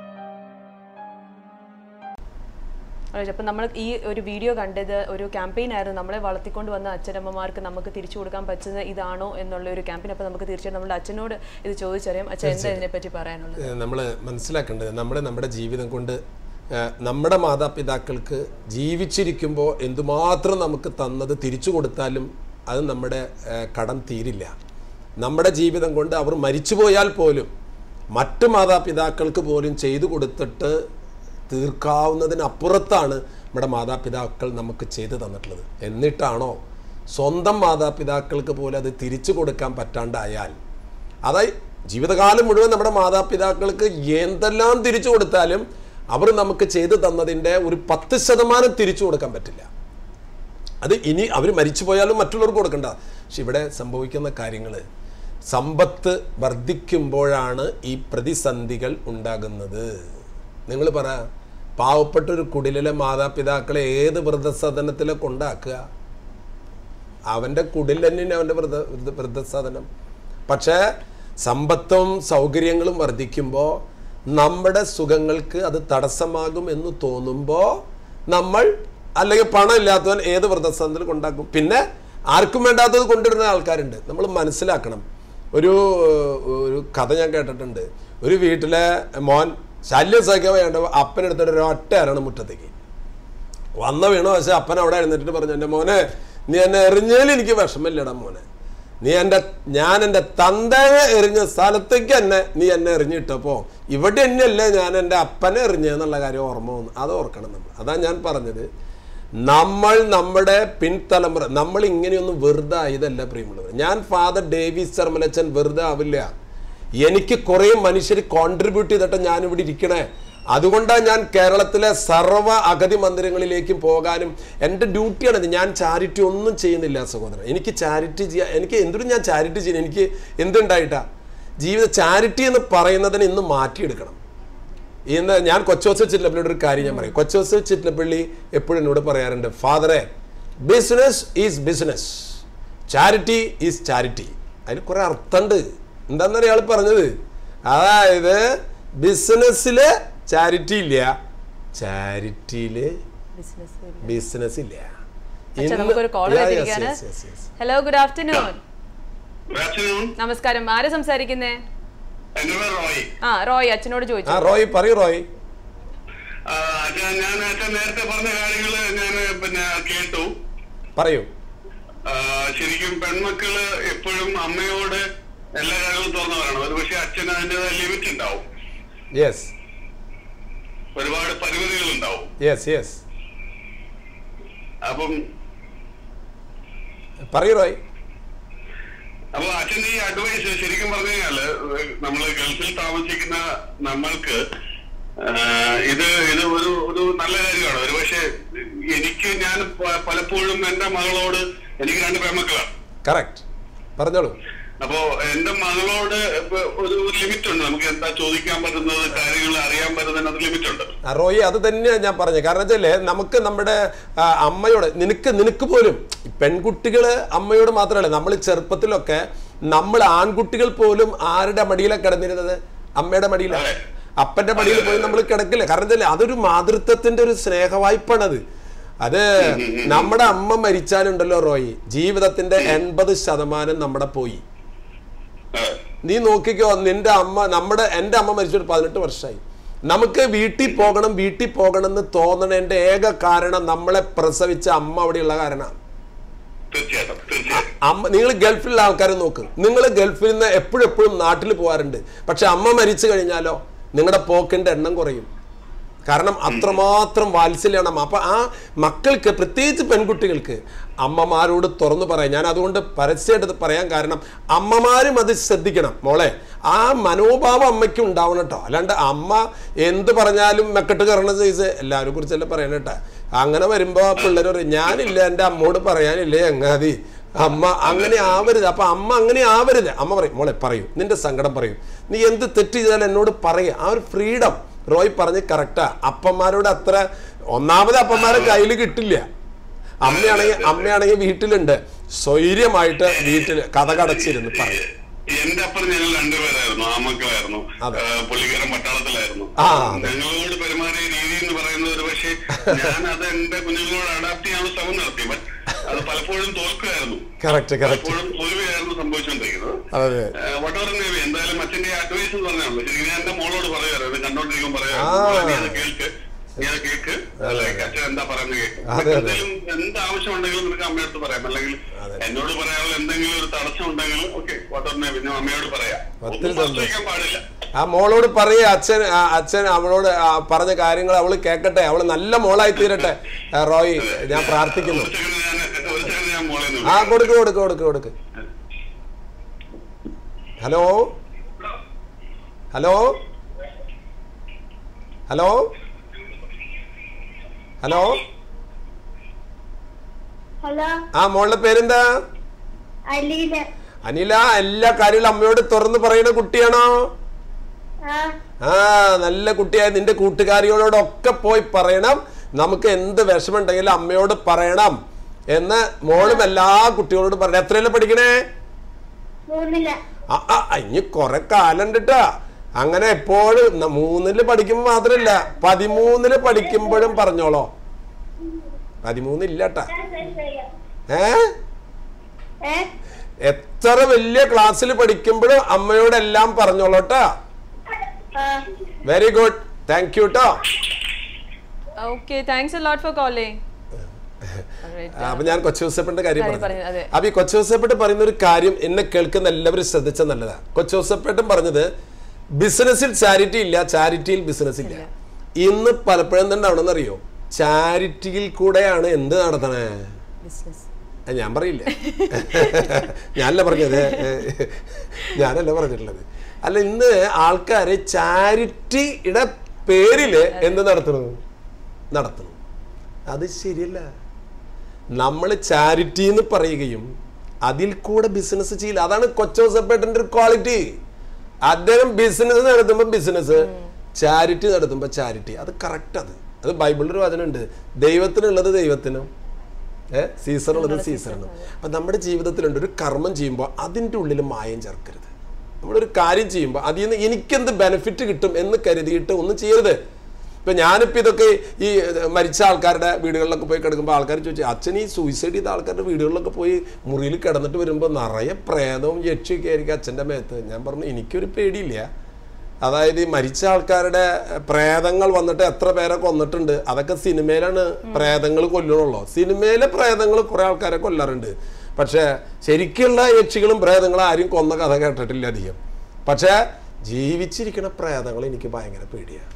അപ്പം നമ്മൾ ഈ ഒരു വീഡിയോ കണ്ടത് ഒരു ക്യാമ്പയിൻ ആയിരുന്നു നമ്മളെ വളർത്തിക്കൊണ്ട് വന്ന അച്ഛനമ്മമാർക്ക് നമുക്ക് തിരിച്ചു കൊടുക്കാൻ പറ്റുന്നത് ഇതാണോ എന്നുള്ള ഒരു ക്യാമ്പയിൻ അപ്പോൾ നമുക്ക് തീർച്ചയായും നമ്മുടെ അച്ഛനോട് ഇത് ചോദിച്ചറിയാം അച്ഛൻ എന്താ ഇതിനെപ്പറ്റി പറയാനുള്ളത് നമ്മൾ മനസ്സിലാക്കേണ്ടത് നമ്മൾ നമ്മുടെ ജീവിതം കൊണ്ട് ഏഹ്, നമ്മുടെ മാതാപിതാക്കൾക്ക് ജീവിച്ചിരിക്കുമ്പോൾ എന്തുമാത്രം നമുക്ക് തന്നത് തിരിച്ചു കൊടുത്താലും അത് നമ്മുടെ ഏഹ്, കടം തീരില്ല നമ്മുടെ ജീവിതം കൊണ്ട് അവർ മരിച്ചുപോയാൽ പോലും മറ്റ് മാതാപിതാക്കൾക്ക് പോലും ചെയ്തു കൊടുത്തിട്ട് തീർക്കാവുന്നതിനപ്പുറത്താണ് നമ്മുടെ മാതാപിതാക്കൾ നമുക്ക് ചെയ്തു തന്നിട്ടുള്ളത് എന്നിട്ടാണോ സ്വന്തം മാതാപിതാക്കൾക്ക് പോലും അത് തിരിച്ചു കൊടുക്കാൻ പറ്റാണ്ടായാൽ അതായത് ജീവിതകാലം മുഴുവൻ നമ്മുടെ മാതാപിതാക്കൾക്ക് എന്തെല്ലാം തിരിച്ചു കൊടുത്താലും അവർ നമുക്ക് ചെയ്തു തന്നതിൻ്റെ ഒരു പത്ത് ശതമാനം തിരിച്ചു കൊടുക്കാൻ പറ്റില്ല അത് ഇനി അവർ മരിച്ചു പോയാലും മറ്റുള്ളവർക്ക് കൊടുക്കണ്ട പക്ഷെ ഇവിടെ സംഭവിക്കുന്ന കാര്യങ്ങൾ സമ്പത്ത് വർദ്ധിക്കുമ്പോഴാണ് ഈ പ്രതിസന്ധികൾ ഉണ്ടാകുന്നത് നിങ്ങൾ പറ പാവപ്പെട്ട ഒരു കുടിലിലെ മാതാപിതാക്കളെ ഏത് വൃദ്ധസദനത്തിലെ കൊണ്ടാക്കുക അവൻ്റെ കുടിൽ തന്നെയാണ് അവൻ്റെ വൃദ്ധ വൃദ്ധ- വൃദ്ധസദനം പക്ഷേ സമ്പത്തും സൗകര്യങ്ങളും വർദ്ധിക്കുമ്പോൾ നമ്മുടെ സുഖങ്ങൾക്ക് അത് തടസ്സമാകും എന്ന് തോന്നുമ്പോൾ നമ്മൾ അല്ലെങ്കിൽ പണം ഇല്ലാത്തവൻ ഏത് വൃദ്ധസദനത്തിൽ കൊണ്ടാക്കും പിന്നെ ആർക്കും വേണ്ടാത്തത് കൊണ്ടിടുന്ന ആൾക്കാരുണ്ട് നമ്മൾ മനസ്സിലാക്കണം ഒരു ഒരു കഥ ഞാൻ കേട്ടിട്ടുണ്ട് ഒരു വീട്ടിലെ മോൻ ശല്യം സഹിക്കാൻ വേണ്ട അപ്പനെടുത്തിട്ട് ഒരു ഒറ്റ അരണം മുറ്റത്തേക്ക് വന്ന വീണു പക്ഷെ അപ്പൻ അവിടെ എഴുന്നേറ്റിട്ട് പറഞ്ഞു എൻ്റെ മോനെ നീ എന്നെ എറിഞ്ഞതിൽ എനിക്ക് വിഷമില്ലടാ മോനെ നീ എൻ്റെ ഞാൻ എൻ്റെ തന്തയെ എറിഞ്ഞ സ്ഥലത്തേക്ക് എന്നെ നീ എന്നെ എറിഞ്ഞിട്ടപ്പോൾ ഇവിടെ തന്നെയല്ലേ ഞാൻ എൻ്റെ അപ്പനെ എറിഞ്ഞതെന്നുള്ള കാര്യം ഓർമ്മ വന്നു അത് ഓർക്കണം നമ്മൾ അതാ ഞാൻ പറഞ്ഞത് നമ്മൾ നമ്മുടെ പിൻതലമുറ നമ്മൾ ഇങ്ങനെയൊന്നും വെറുതെ ആയതല്ല പ്രിയമുള്ളവർ ഞാൻ ഫാദർ ഡേവിസ് ചെർമലച്ചൻ വെറുതെ ആവില്ല എനിക്ക് കുറേ മനുഷ്യർ കോൺട്രിബ്യൂട്ട് ചെയ്തിട്ട് ഞാനിവിടെ ഇരിക്കണേ അതുകൊണ്ടാണ് ഞാൻ കേരളത്തിലെ സർവ്വ അഗതി മന്ദിരങ്ങളിലേക്കും പോകാനും എൻ്റെ ഡ്യൂട്ടിയാണ് ഇത് ഞാൻ ചാരിറ്റി ഒന്നും ചെയ്യുന്നില്ല സഹോദരൻ എനിക്ക് ചാരിറ്റി ചെയ്യാൻ എനിക്ക് എന്തിനും ഞാൻ ചാരിറ്റി ചെയ്യുന്നു എനിക്ക് എന്തുണ്ടായിട്ടാ ജീവിത ചാരിറ്റി എന്ന് പറയുന്നതിന് ഇന്ന് മാറ്റിയെടുക്കണം ഇന്ന് ഞാൻ കൊച്ചോസ് ചിറ്റലപ്പള്ളിയുടെ ഒരു കാര്യം ഞാൻ പറയും കൊച്ചോസ് ചിറ്റലപ്പള്ളി എപ്പോഴും എന്നോട് പറയാറുണ്ട് ഫാദറെ business is business charity is charity അതിന് കുറെ അർത്ഥമുണ്ട് എന്താണെന്ന് അയാൾ പറഞ്ഞത് അതായത് ബിസിനസ്സില് ചാരിറ്റി ഇല്ല ചാരിറ്റിയില് ബിസിനസ് ബിസിനസ് ഇല്ല അച്ഛാ ഇന്ന്- നമുക്കൊരു കോൾ Yeah, yes, വന്നിരിക്കുകയാണ് yes, yes, yes. Hello good afternoon Good afternoon. നമസ്കാരം ആര് സംസാരിക്കുന്നേ എന്റെ പേര് റോയ് ആ റോയ് അച്ഛനോട് ആ ചോദിച്ചു റോയ് പറയൂ റോയ് ആ, അച്ഛാ ഞാൻ അച്ഛൻ നേരത്തെ പറഞ്ഞ കാര്യങ്ങൾ ഞാൻ പിന്നെ കേട്ടു പറയൂ ആ, ശരിക്കും പെൺമക്കള് എപ്പോഴും അമ്മയോട് എല്ലാ കാര്യങ്ങളും തുറന്നു പറയണം ഒരു പക്ഷെ അച്ഛന് അതിൻ്റെതായ ലിമിറ്റ് ഉണ്ടാവും യെസ് ഒരുപാട് പരിമിതികൾ ഉണ്ടാവും യെസ് യെസ് അപ്പം പറയൂ റോയ് അപ്പൊ അച്ഛന്റെ ഈ അഡ്വൈസ് ശരിക്കും പറഞ്ഞു കഴിഞ്ഞാല് നമ്മള് ഗൾഫിൽ താമസിക്കുന്ന നമ്മൾക്ക് ആ, ഇത് ഇത് ഒരു ഒരു നല്ല കാര്യമാണ് ഒരു പക്ഷെ എനിക്ക് ഞാൻ പ- പലപ്പോഴും എന്റെ മകളോട് എനിക്ക് രണ്ട് പെൺമക്കളാണ് കറക്റ്റ് പറഞ്ഞോളൂ അപ്പോ എന്റെ മകളോട് ഇപ്പൊ ഒരു ലിമിറ്റ് ഉണ്ട് നമുക്ക് എന്താ ചോദിക്കാൻ പറ്റുന്നത് കാര്യങ്ങൾ അറിയാൻ പറ്റുന്നതിനകത്ത് ലിമിറ്റ് ഉണ്ട് ആ, റോയി അത് തന്നെയാണ് ഞാൻ പറഞ്ഞത് കാരണം വെച്ചാല് നമുക്ക് നമ്മുടെ ആ, അമ്മയോട് നിനക്ക് നിനക്ക് പോലും ഈ പെൺകുട്ടികള് അമ്മയോട് മാത്രമല്ല നമ്മൾ ചെറുപ്പത്തിലൊക്കെ നമ്മൾ ആൺകുട്ടികൾ പോലും ആരുടെ മടിയിലാണ് കിടന്നിരുന്നത് അമ്മയുടെ മടിയിലാണ് അതെ. അപ്പന്റെ മടിയിൽ പോയി നമ്മൾ കിടക്കില്ല കാരണം വെച്ചാൽ അതൊരു മാതൃത്വത്തിന്റെ ഒരു സ്നേഹവായ്പാണത് അത് നമ്മുടെ അമ്മ മരിച്ചാലുണ്ടല്ലോ റോയി ജീവിതത്തിന്റെ എൺപത് ശതമാനം നമ്മുടെ പോയി അതെ. നീ നോക്കിക്കോ നിന്റെ അമ്മ നമ്മുടെ എൻ്റെ അമ്മ മരിച്ചിട്ട് പതിനെട്ട് വർഷമായി നമുക്ക് വീട്ടിൽ പോകണം വീട്ടിൽ പോകണം എന്ന് തോന്നണതിൻ്റെ ഏക കാരണം നമ്മളെ പ്രസവിച്ച അമ്മ അവിടെയുള്ള കാരണമാണ് തീർച്ചയായിട്ടും തീർച്ചയായിട്ടും അമ്മ നിങ്ങൾ ഗൾഫിലുള്ള ആൾക്കാരെ നോക്ക് നിങ്ങൾ ഗൾഫിൽ നിന്ന് എപ്പോഴും എപ്പോഴും നാട്ടിൽ പോകാറുണ്ട് പക്ഷെ അമ്മ മരിച്ചു കഴിഞ്ഞാലോ നിങ്ങളുടെ പോക്കിന്റെ എണ്ണം കുറയും കാരണം അത്രമാത്രം വാത്സല്യമാണ് അമ്മ അപ്പൊ ആ മക്കൾക്ക് പ്രത്യേകിച്ച് പെൺകുട്ടികൾക്ക് അമ്മമാരോട് തുറന്നു പറയാം ഞാൻ അതുകൊണ്ട് പരസ്യമായിട്ട് ഇത് പറയാൻ കാരണം അമ്മമാരും അത് ശ്രദ്ധിക്കണം മോളെ ആ മനോഭാവം അമ്മയ്ക്ക് ഉണ്ടാവണം കേട്ടോ അല്ലാണ്ട് അമ്മ എന്ത് പറഞ്ഞാലും മെക്കെട്ട് കയറണ സൈസ് എല്ലാവരെ കുറിച്ചല്ലേ പറയണ കേട്ടോ അങ്ങനെ വരുമ്പോ പിള്ളേർ പറയും ഞാനില്ല എൻ്റെ അമ്മോട് പറയാനില്ലേ എങ്ങാതി അമ്മ അങ്ങനെ ആവരുത് അപ്പൊ അമ്മ അങ്ങനെ ആവരുത് അമ്മ പറയും മോളെ പറയൂ നിന്റെ സങ്കടം പറയൂ നീ എന്ത് തെറ്റ് ചെയ്താലും എന്നോട് പറയുക ആ ഒരു ഫ്രീഡം റോയ് പറഞ്ഞ് കറക്റ്റാ അപ്പന്മാരോട് അത്ര ഒന്നാമത് അപ്പന്മാരെ കയ്യിൽ കിട്ടില്ല അമ്മയാണെങ്കിൽ അമ്മയാണെങ്കിൽ വീട്ടിലുണ്ട് സ്വൈര്യമായിട്ട് വീട്ടിൽ കഥ കടച്ചിരുന്ന് പറയും എന്റെ അപ്പുറം ഞങ്ങൾ രണ്ടുപേരായിരുന്നു ആമക്കളായിരുന്നു അതെ. പുള്ളിക്കാരൻ പട്ടാളത്തിലായിരുന്നു ആ, അതെ. ഞങ്ങളോട് പെരുമാറിയ രീതി എന്ന് പറയുന്നത് ഒരു പക്ഷേ ഞാൻ അത് എന്റെ കുഞ്ഞുങ്ങളോട് അഡാപ്റ്റ് ചെയ്യാനുള്ള ശ്രമം നടത്തി ബട്ട് അത് പലപ്പോഴും തോൽക്കുമായിരുന്നു കറക്റ്റ് കറക്റ്റ് പലപ്പോഴും തോൽവിയായിരുന്നു സംഭവിച്ചുകൊണ്ടിരിക്കുന്നത് അതെ വട്ടവർ നേവി എന്തായാലും അച്ഛന്റെ അഡ്വൈസ് എന്ന് പറഞ്ഞാണല്ലോ ശരിക്കും ഞാൻ എന്റെ മോളോട് പറയാറ് ഇത് കണ്ടോണ്ടിരിക്കുമ്പോൾ ആ. പറയാറ് നീ അത് കേൾക്ക് നീ അത് കേൾക്ക് അല്ലെങ്കിൽ അച്ഛൻ എന്താ പറയുന്നത് കേൾക്ക് അതെ, അതെ. എന്തെങ്കിലും എന്ത് ആവശ്യം ഉണ്ടെങ്കിലും നിനക്ക് അമ്മയോട് പറയാം അല്ലെങ്കിൽ എന്നോട് പറയാനുള്ള എന്തെങ്കിലും ഒരു തടസ്സം ഉണ്ടെങ്കിൽ ഓക്കെ വട്ടവർ നേവി ഞാൻ അമ്മയോട് പറയാം ഒത്തിരി ഒന്നും സന്തോഷം. സംശയിക്കാൻ പാടില്ല ആ മോളോട് പറയേ അച്ഛൻ ആ, അച്ഛൻ അവളോട് ആ, പറഞ്ഞ കാര്യങ്ങൾ അവള് കേക്കട്ടെ അവള് നല്ല മോളായി തീരട്ടെ ആ, റോയ് ഞാൻ പ്രാർത്ഥിക്കുന്നു ഒരു സെക്കൻഡ് ഞാൻ ഒരു സെക്കൻഡ് ഞാൻ മോളെ ഒന്ന് ആ വിളിക്കാം. കൊടുക്ക് കൊടുക്ക് കൊടുക്ക് കൊടുക്ക് hello hello hello hello hello ആ മോളുടെ പേരെന്താ അലീന അനില എല്ലാ കാര്യങ്ങളും അമ്മയോട് തുറന്ന് പറയുന്ന കുട്ടിയാണോ ആ നല്ല കുട്ടിയായ നിന്റെ കൂട്ടുകാരികളോടൊക്കെ പോയി പറയണം നമുക്ക് എന്ത് വിഷമുണ്ടെങ്കിലും അമ്മയോട് പറയണം എന്ന് മോളും എല്ലാ കുട്ടികളോടും പറയണം എത്രയല്ലേ പഠിക്കണേ മൂന്നില്ല ആ ആ ആ, ഇനി കുറെ കാലം ഉണ്ടിട്ടാ അങ്ങനെ എപ്പോഴും ന- മൂന്നില് പഠിക്കുമ്പോൾ മാത്രല്ല പതിമൂന്നില് പഠിക്കുമ്പോഴും പറഞ്ഞോളോ പതിമൂന്നില്ലട്ടാ ഏ ഏ എത്ര വലിയ ക്ലാസ്സിൽ പഠിക്കുമ്പോഴും അമ്മയോടെല്ലാം പറഞ്ഞോളൂട്ടാ ആ വെരി ഗുഡ് താങ്ക് യു ട്ടോ okay thanks a lot for calling അപ്പൊ ഞാൻ കൊച്ചുസപ്പന്റെ കാര്യം കാര്യം പറഞ്ഞു പറഞ്ഞു, അതെ. അപ്പൊ ഈ കൊച്ചുസപ്പട്ട് പറയുന്ന ഒരു കാര്യം എന്നെ കേൾക്കുന്ന എല്ലാവരും ശ്രദ്ധിച്ച നല്ലതാ കൊച്ചുസപ്പട്ടും പറഞ്ഞത് ബിസിനസ്സിൽ ചാരിറ്റി ഇല്ല ചാരിറ്റിയിൽ ബിസിനസ് ഇല്ല ഇന്ന് പലപ്പോഴും എന്താണെന്ന് അറിയോ ചാരിറ്റിയിൽ കൂടെയാണ് എന്ത് നടത്തണേ ബിസിനസ് ആ, ഞാൻ പറയില്ല ഞാനല്ല പറഞ്ഞത് ഞാനല്ല പറഞ്ഞിട്ടുള്ളത് അല്ല ഇന്ന് ആൾക്കാര് ചാരിറ്റിയുടെ പേരില് എന്ത് നടത്തണു നടത്തണം അത് ശരിയല്ല നമ്മൾ ചാരിറ്റി എന്ന് പറയുകയും അതിൽ കൂടെ ബിസിനസ് ചെയ്യില്ല അതാണ് കൊച്ചോസപ്പേട്ടൻ്റെ ഒരു ക്വാളിറ്റി അദ്ദേഹം ബിസിനസ് നടത്തുമ്പോൾ ബിസിനസ് ചാരിറ്റി നടത്തുമ്പോൾ ചാരിറ്റി അത് കറക്റ്റ് അത് അത് ബൈബിളിൽ വചനമുണ്ട് ദൈവത്തിനുള്ളത് ദൈവത്തിനും ഏഹ് സീസറുള്ളത് സീസറിനും അപ്പം നമ്മുടെ ജീവിതത്തിലുണ്ട് ഒരു കർമ്മം ചെയ്യുമ്പോൾ അതിൻ്റെ ഉള്ളിൽ മായം ചേർക്കരുത് നമ്മളൊരു കാര്യം ചെയ്യുമ്പോൾ അതിൽ നിന്ന് എനിക്കെന്ത് ബെനിഫിറ്റ് കിട്ടും എന്ന് കരുതിയിട്ട് ഒന്നും ചെയ്യരുത് ഇപ്പൊ ഞാനിപ്പോ ഇതൊക്കെ ഈ ഏഹ്, മരിച്ച ആൾക്കാരുടെ വീടുകളിലൊക്കെ പോയി കിടക്കുമ്പോൾ ആൾക്കാർ ചോദിച്ചു അച്ഛൻ ഈ സൂയിസൈഡ് ചെയ്ത ആൾക്കാരുടെ വീടുകളിലൊക്കെ പോയി മുറിയിൽ കിടന്നിട്ട് വരുമ്പോൾ നിറയെ പ്രേതവും യക്ഷിയൊക്കെ ആയിരിക്കും അച്ഛൻ്റെ മേത്ത് ഞാൻ പറഞ്ഞു എനിക്കൊരു പേടിയില്ല അതായത് ഈ മരിച്ച ആൾക്കാരുടെ പ്രേതങ്ങൾ വന്നിട്ട് എത്ര പേരെ കൊന്നിട്ടുണ്ട് അതൊക്കെ സിനിമയിലാണ് പ്രേതങ്ങൾ കൊല്ലണുള്ളൂ സിനിമയിലെ പ്രേതങ്ങൾ കുറെ ആൾക്കാരെ കൊല്ലാറുണ്ട് പക്ഷേ ശരിക്കുള്ള യക്ഷികളും പ്രേതങ്ങളും ആരും കൊന്ന കഥ കേട്ടിട്ടില്ല അധികം പക്ഷേ ജീവിച്ചിരിക്കുന്ന പ്രേതങ്ങൾ എനിക്ക് ഭയങ്കര പേടിയാണ്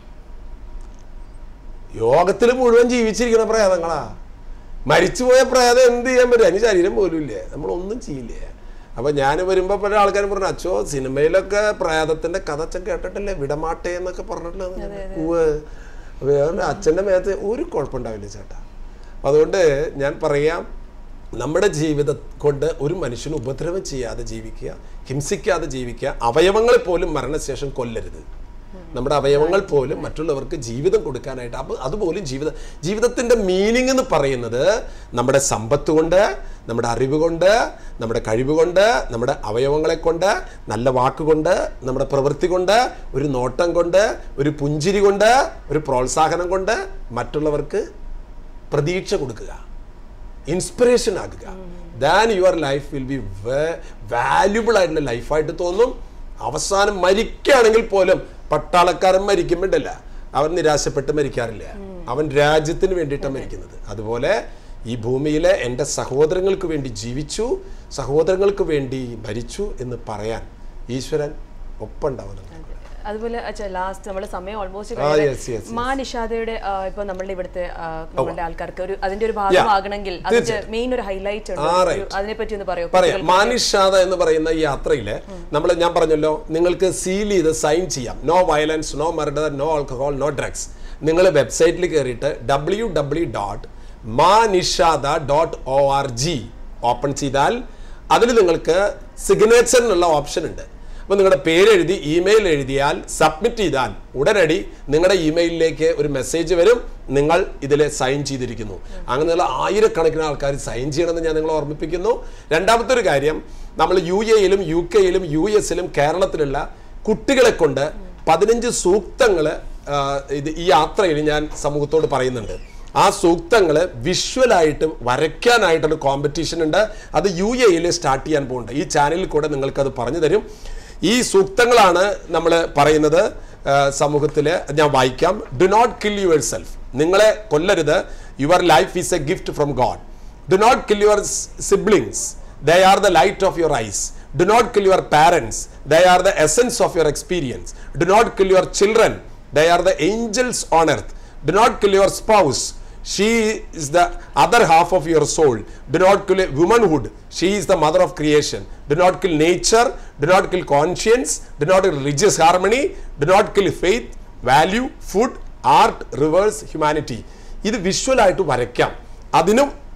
യോഗത്തിൽ മുഴുവൻ ജീവിച്ചിരിക്കുന്ന പ്രേതങ്ങളാ മരിച്ചുപോയ പ്രേതം എന്ത് ചെയ്യാൻ പറ്റും അതിന് ശരീരം പോലും ഇല്ലേ നമ്മളൊന്നും ചെയ്യില്ലേ അപ്പൊ ഞാൻ വരുമ്പോ പല ആൾക്കാരും പറഞ്ഞു അച്ഛോ സിനിമയിലൊക്കെ പ്രേതത്തിന്റെ കഥ അച്ഛൻ കേട്ടിട്ടില്ലേ വിടമാട്ടെ എന്നൊക്കെ പറഞ്ഞിട്ടില്ല ഉവ് വേറെ അച്ഛന്റെ മേത്ത് ഒരു കുഴപ്പമുണ്ടാവില്ല ചേട്ടാ അപ്പൊ അതുകൊണ്ട് ഞാൻ പറയാം നമ്മുടെ ജീവിതം കൊണ്ട് ഒരു മനുഷ്യന് ഉപദ്രവം ചെയ്യാതെ ജീവിക്കുക ഹിംസിക്കാതെ ജീവിക്കുക അവയവങ്ങളെ പോലും മരണശേഷം കൊല്ലരുത് നമ്മുടെ അവയവങ്ങൾ പോലും മറ്റുള്ളവർക്ക് ജീവിതം കൊടുക്കാനായിട്ട് അപ്പോൾ അതുപോലും ജീവിത ജീവിതത്തിൻ്റെ മീനിങ് എന്ന് പറയുന്നത് നമ്മുടെ സമ്പത്ത് കൊണ്ട് നമ്മുടെ അറിവ് കൊണ്ട് നമ്മുടെ കഴിവ് കൊണ്ട് നമ്മുടെ അവയവങ്ങളെ കൊണ്ട് നല്ല വാക്കുകൊണ്ട് നമ്മുടെ പ്രവൃത്തി കൊണ്ട് ഒരു നോട്ടം കൊണ്ട് ഒരു പുഞ്ചിരി കൊണ്ട് ഒരു പ്രോത്സാഹനം കൊണ്ട് മറ്റുള്ളവർക്ക് പ്രതീക്ഷ കൊടുക്കുക ഇൻസ്പിറേഷൻ ആകുക than your life will be valuable ആയിട്ടുള്ള ലൈഫായിട്ട് തോന്നും അവസാനം മരിക്കുകയാണെങ്കിൽ പോലും പട്ടാളക്കാരൻ മരിക്കുമ്പോഴല്ല അവൻ നിരാശപ്പെട്ട് മരിക്കാറില്ല അവൻ രാജ്യത്തിന് വേണ്ടിയിട്ടാണ് മരിക്കുന്നത് അതുപോലെ ഈ ഭൂമിയിലെ എൻ്റെ സഹോദരങ്ങൾക്ക് വേണ്ടി ജീവിച്ചു സഹോദരങ്ങൾക്ക് വേണ്ടി മരിച്ചു എന്ന് പറയാൻ ഈശ്വരൻ ഒപ്പുണ്ടാവുന്നുണ്ട് അതുപോലെ ലാസ്റ്റ് നമ്മുടെ സമയം Ah, yes, yes, almost yes. മാ നിഷാദയുടെ ആ, ഇപ്പൊ നമ്മളുടെ ഇവിടുത്തെ ആ, നമ്മളുടെ ആൾക്കാർക്ക് ഒരു അതിന്റെ ഒരു ഭാഗമാകണമെങ്കിൽ അതിന്റെ തീർച്ചയായും. മെയിൻ ഒരു ഹൈലൈറ്റ് ഉണ്ട് Ah, ഒരു- right. അതിനെ പറ്റി ഒന്ന് പറയോ പറയാം മാനിഷാദ എന്ന് പറയുന്ന ഈ യാത്രയില് നമ്മൾ ഞാൻ പറഞ്ഞല്ലോ നിങ്ങൾക്ക് സീൽ ചെയ്ത് സൈൻ ചെയ്യാം no violence no murder no alcohol no drugs നിങ്ങൾ വെബ്സൈറ്റിൽ കയറിയിട്ട് W W dot Manishada dot O R G open ചെയ്താൽ അതിൽ നിങ്ങൾക്ക് സിഗ്നേച്ചറിനുള്ള ഓപ്ഷൻ ഉണ്ട് അപ്പോൾ നിങ്ങളുടെ പേര് എഴുതി ഇമെയിൽ എഴുതിയാൽ സബ്മിറ്റ് ചെയ്താൽ ഉടനടി നിങ്ങളുടെ ഇമെയിലിലേക്ക് ഒരു മെസ്സേജ് വരും നിങ്ങൾ ഇതിൽ സൈൻ ചെയ്തിരിക്കുന്നു അങ്ങനെയുള്ള ആയിരക്കണക്കിന് ആൾക്കാർ സൈൻ ചെയ്യണമെന്ന് ഞാൻ നിങ്ങളെ ഓർമ്മിപ്പിക്കുന്നു രണ്ടാമത്തെ ഒരു കാര്യം നമ്മൾ യു എയിലും യു കെയിലും യു എസിലും കേരളത്തിലുള്ള കുട്ടികളെ കൊണ്ട് പതിനഞ്ച് സൂക്തങ്ങൾ ഇത് ഈ യാത്രയിൽ ഞാൻ സമൂഹത്തോട് പറയുന്നുണ്ട് ആ സൂക്തങ്ങൾ വിഷ്വലായിട്ട് വരയ്ക്കാനായിട്ടൊരു കോമ്പറ്റീഷൻ ഉണ്ട് അത് യു എയിൽ സ്റ്റാർട്ട് ചെയ്യാൻ പോകുന്നുണ്ട് ഈ ചാനലിൽ കൂടെ നിങ്ങൾക്കത് പറഞ്ഞു തരും ഈ സൂക്തങ്ങളാണ് നമ്മൾ പറയുന്നത് സമൂഹത്തിൽ ഞാൻ വായിക്കാം do not kill your self നിങ്ങളെ കൊല്ലരുത് your life is a gift from God do not kill your siblings they are the light of your eyes do not kill your parents they are the essence of your experience do not kill your children they are the angels on earth do not kill your spouse she is the other half of your soul do not kill womanhood she is the mother of creation do not kill nature do not kill conscience do not kill religious harmony do not kill faith value food art rivers humanity ഇത് വിഷ്വലായിട്ട് വരയ്ക്കാം അതിനും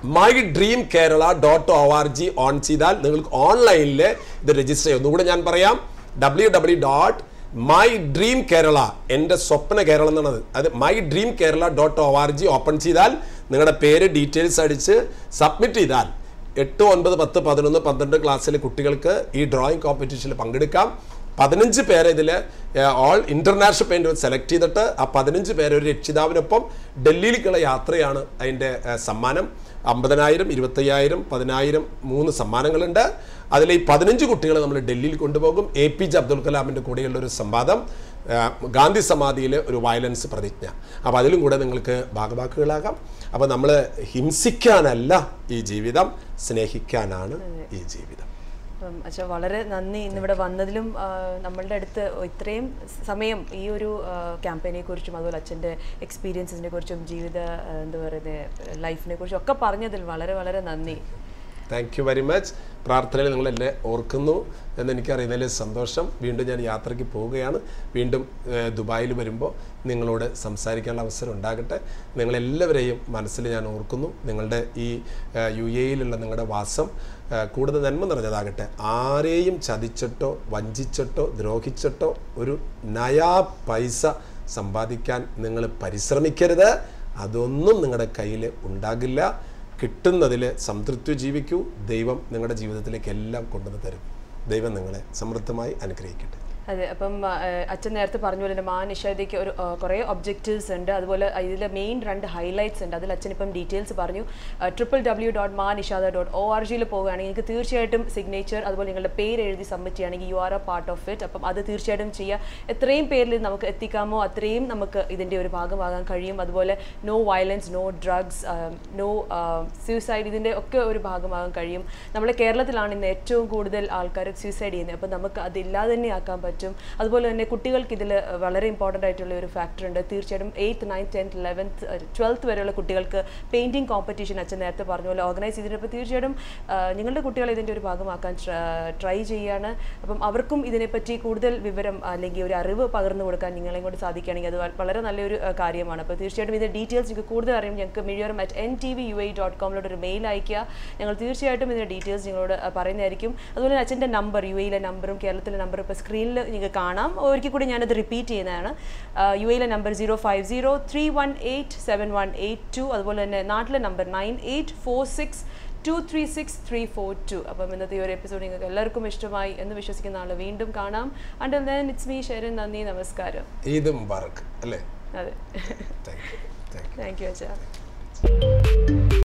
my dream Kerala dot O R G on ചെയ്താൽ നിങ്ങൾക്ക് ഓൺലൈനിൽ ഇത് register ചെയ്യും ഒന്നുകൂടെ ഞാൻ പറയാം W W dot my dream Kerala എൻ്റെ സ്വപ്ന കേരളം എന്നാണത് അത് my dream Kerala dot O R G open ചെയ്താൽ നിങ്ങളുടെ പേര് ഡീറ്റെയിൽസ് അടിച്ച് സബ്മിറ്റ് ചെയ്താൽ എട്ട് ഒൻപത് പത്ത് പതിനൊന്ന് പന്ത്രണ്ട് ക്ലാസ്സിലെ കുട്ടികൾക്ക് ഈ ഡ്രോയിങ് കോമ്പറ്റീഷനിൽ പങ്കെടുക്കാം പതിനഞ്ച് പേരെ ഇതിൽ ഓൾ ഇന്റർനാഷണൽ പെയിന്റ് സെലക്ട് ചെയ്തിട്ട് ആ പതിനഞ്ച് പേരെ ഒരു രക്ഷിതാവിനൊപ്പം ഡൽഹിയിലേക്കുള്ള യാത്രയാണ് അതിൻ്റെ ഏഹ്, സമ്മാനം അമ്പതിനായിരം ഇരുപത്തയ്യായിരം പതിനായിരം മൂന്ന് സമ്മാനങ്ങളുണ്ട് അതിൽ ഈ പതിനഞ്ച് കുട്ടികളെ നമ്മൾ ഡൽഹിയിൽ കൊണ്ടുപോകും എ പി ജെ അബ്ദുൽ കലാമിൻ്റെ കൂടെയുള്ള ഒരു സംവാദം ആ, ഗാന്ധി സമാധിയിലെ ഒരു വയലൻസ് പ്രതിജ്ഞ അപ്പോൾ അതിലും കൂടെ നിങ്ങൾക്ക് ഭാഗവാക്കുകളാകാം അപ്പോൾ നമ്മൾ ഹിംസിക്കാനല്ല ഈ ജീവിതം സ്നേഹിക്കാനാണ് ഈ ജീവിതം അപ്പം അച്ഛാ വളരെ നന്ദി ഇന്നിവിടെ വന്നതിലും ആ, നമ്മളുടെ അടുത്ത് ഇത്രയും സമയം ഈ ഒരു ക്യാമ്പയിനെ കുറിച്ചും അതുപോലെ അച്ഛൻ്റെ എക്സ്പീരിയൻസിനെ കുറിച്ചും ജീവിത ആ, എന്താ പറയുന്നത് ലൈഫിനെ കുറിച്ചും ഒക്കെ പറഞ്ഞതിൽ വളരെ വളരെ നന്ദി താങ്ക് യു വെരി മച്ച് പ്രാർത്ഥനയിൽ നിങ്ങൾ എന്നെ ഓർക്കുന്നു എന്ന് എനിക്കറിയുന്നതിൽ സന്തോഷം വീണ്ടും ഞാൻ യാത്രയ്ക്ക് പോവുകയാണ് വീണ്ടും ഏഹ്, ദുബായിൽ വരുമ്പോൾ നിങ്ങളോട് സംസാരിക്കാനുള്ള അവസരം ഉണ്ടാകട്ടെ നിങ്ങളെല്ലാവരെയും മനസ്സിൽ ഞാൻ ഓർക്കുന്നു നിങ്ങളുടെ ഈ ഏഹ്, യു എയിലുള്ള നിങ്ങളുടെ വാസം ഏഹ്, കൂടുതൽ നന്മ നിറഞ്ഞതാകട്ടെ ആരെയും ചതിച്ചിട്ടോ വഞ്ചിച്ചിട്ടോ ദ്രോഹിച്ചിട്ടോ ഒരു നയാ പൈസ സമ്പാദിക്കാൻ നിങ്ങൾ പരിശ്രമിക്കരുത് അതൊന്നും നിങ്ങളുടെ കയ്യിൽ ഉണ്ടാകില്ല കിട്ടുന്നതിൽ സംതൃപ്തി ജീവിക്കൂ ദൈവം നിങ്ങളുടെ ജീവിതത്തിലേക്ക് എല്ലാം കൊണ്ടുവന്ന് തരും ദൈവം നിങ്ങളെ സമൃദ്ധമായി അനുഗ്രഹിക്കട്ടെ അതെ അപ്പം ആ, അച്ഛൻ നേരത്തെ പറഞ്ഞ പോലെ തന്നെ മാ നിഷാദയ്ക്ക് ഒരു ആ, കുറേ ഒബ്ജക്റ്റീവ്സ് ഉണ്ട് അതുപോലെ ഇതിലെ മെയിൻ രണ്ട് ഹൈലൈറ്റ്സ് ഉണ്ട് അതിൽ അച്ഛൻ ഇപ്പം ഡീറ്റെയിൽസ് പറഞ്ഞു ട്രിപ്പിൾ ഡബ്ല്യൂ ഡോട്ട് മാ നിഷാദ ഡോട്ട് ഒ ആർ ജിയിൽ പോവുകയാണെങ്കിൽ നിങ്ങൾക്ക് തീർച്ചയായിട്ടും സിഗ്നേച്ചർ അതുപോലെ നിങ്ങളുടെ പേര് എഴുതി സബ്മിറ്റ് ചെയ്യുകയാണെങ്കിൽ you are a part of it അപ്പം അത് തീർച്ചയായിട്ടും ചെയ്യുക എത്രയും പേരിൽ നമുക്ക് എത്തിക്കാമോ അത്രയും നമുക്ക് ഇതിൻ്റെ ഒരു ഭാഗമാകാൻ കഴിയും അതുപോലെ no violence no drugs no suicide ഇതിൻ്റെ ഒക്കെ ഒരു ഭാഗമാകാൻ കഴിയും നമ്മുടെ കേരളത്തിലാണ് ഇന്ന് ഏറ്റവും കൂടുതൽ ആൾക്കാർ സൂസൈഡ് ചെയ്യുന്നത് അപ്പം നമുക്ക് അതില്ലാതെ തന്നെ ആക്കാൻ പറ്റും അതുപോലെ തന്നെ കുട്ടികൾക്ക് ഇതിൽ വളരെ ഇമ്പോർട്ടൻ്റ് ആയിട്ടുള്ള ഒരു ഫാക്ടർ ഉണ്ട് തീർച്ചയായിട്ടും eighth ninth tenth eleventh twelfth വരെയുള്ള കുട്ടികൾക്ക് പെയിൻറ്റിംഗ് കോമ്പറ്റീഷൻ അച്ഛൻ നേരത്തെ പറഞ്ഞ പോലെ ഓർഗനൈസ് ചെയ്തിട്ടുണ്ട് അപ്പോൾ തീർച്ചയായിട്ടും ആ, നിങ്ങളുടെ കുട്ടികളെ ഇതിൻ്റെ ഒരു ഭാഗമാക്കാൻ ട്രൈ ചെയ്യാണ് അപ്പം അവർക്കും ഇതിനെപ്പറ്റി കൂടുതൽ വിവരം അല്ലെങ്കിൽ ഒരു അറിവ് പകർന്നു കൊടുക്കാൻ നിങ്ങളെ കൊണ്ട് സാധിക്കുകയാണെങ്കിൽ അത് വ- വളരെ നല്ലൊരു ആ, കാര്യമാണ് അപ്പോൾ തീർച്ചയായിട്ടും ഇതിൻ്റെ ഡീറ്റെയിൽസ് നിങ്ങൾക്ക് കൂടുതൽ അറിയും ഞങ്ങൾക്ക് Mizhiyoram at N T V U I dot കോമിലോട്ട് ഒരു മെയിൽ അയക്കുക ഞങ്ങൾ തീർച്ചയായിട്ടും ഇതിൻ്റെ ഡീറ്റെയിൽസ് നിങ്ങളോട് ആ, പറയുന്നതായിരിക്കും അതുപോലെ തന്നെ അച്ഛൻ്റെ നമ്പർ യു എയിലെ നമ്പറും കേരളത്തിലെ നമ്പറും ഇപ്പോൾ സ്ക്രീനിൽ നിങ്ങൾക്ക് കാണാം ഒരിക്കൽ കൂടി ഞാനത് റിപ്പീറ്റ് ചെയ്യുന്നതാണ് യു എയിലെ number zero five zero three one eight seven one eight two അതുപോലെ തന്നെ നാട്ടിലെ number nine eight four six two three six three four two അപ്പം ഇന്നത്തെ ഈ ഒരു എപ്പിസോഡ് നിങ്ങൾക്ക് എല്ലാവർക്കും ഇഷ്ടമായി എന്ന് വിശ്വസിക്കുന്ന ആൾ വീണ്ടും കാണാം until then it's me Sharan നന്ദി നമസ്കാരം ഈദ് മുബാറക്ക് അല്ലേ അതെ thank you thank you thank you അച്ഛാ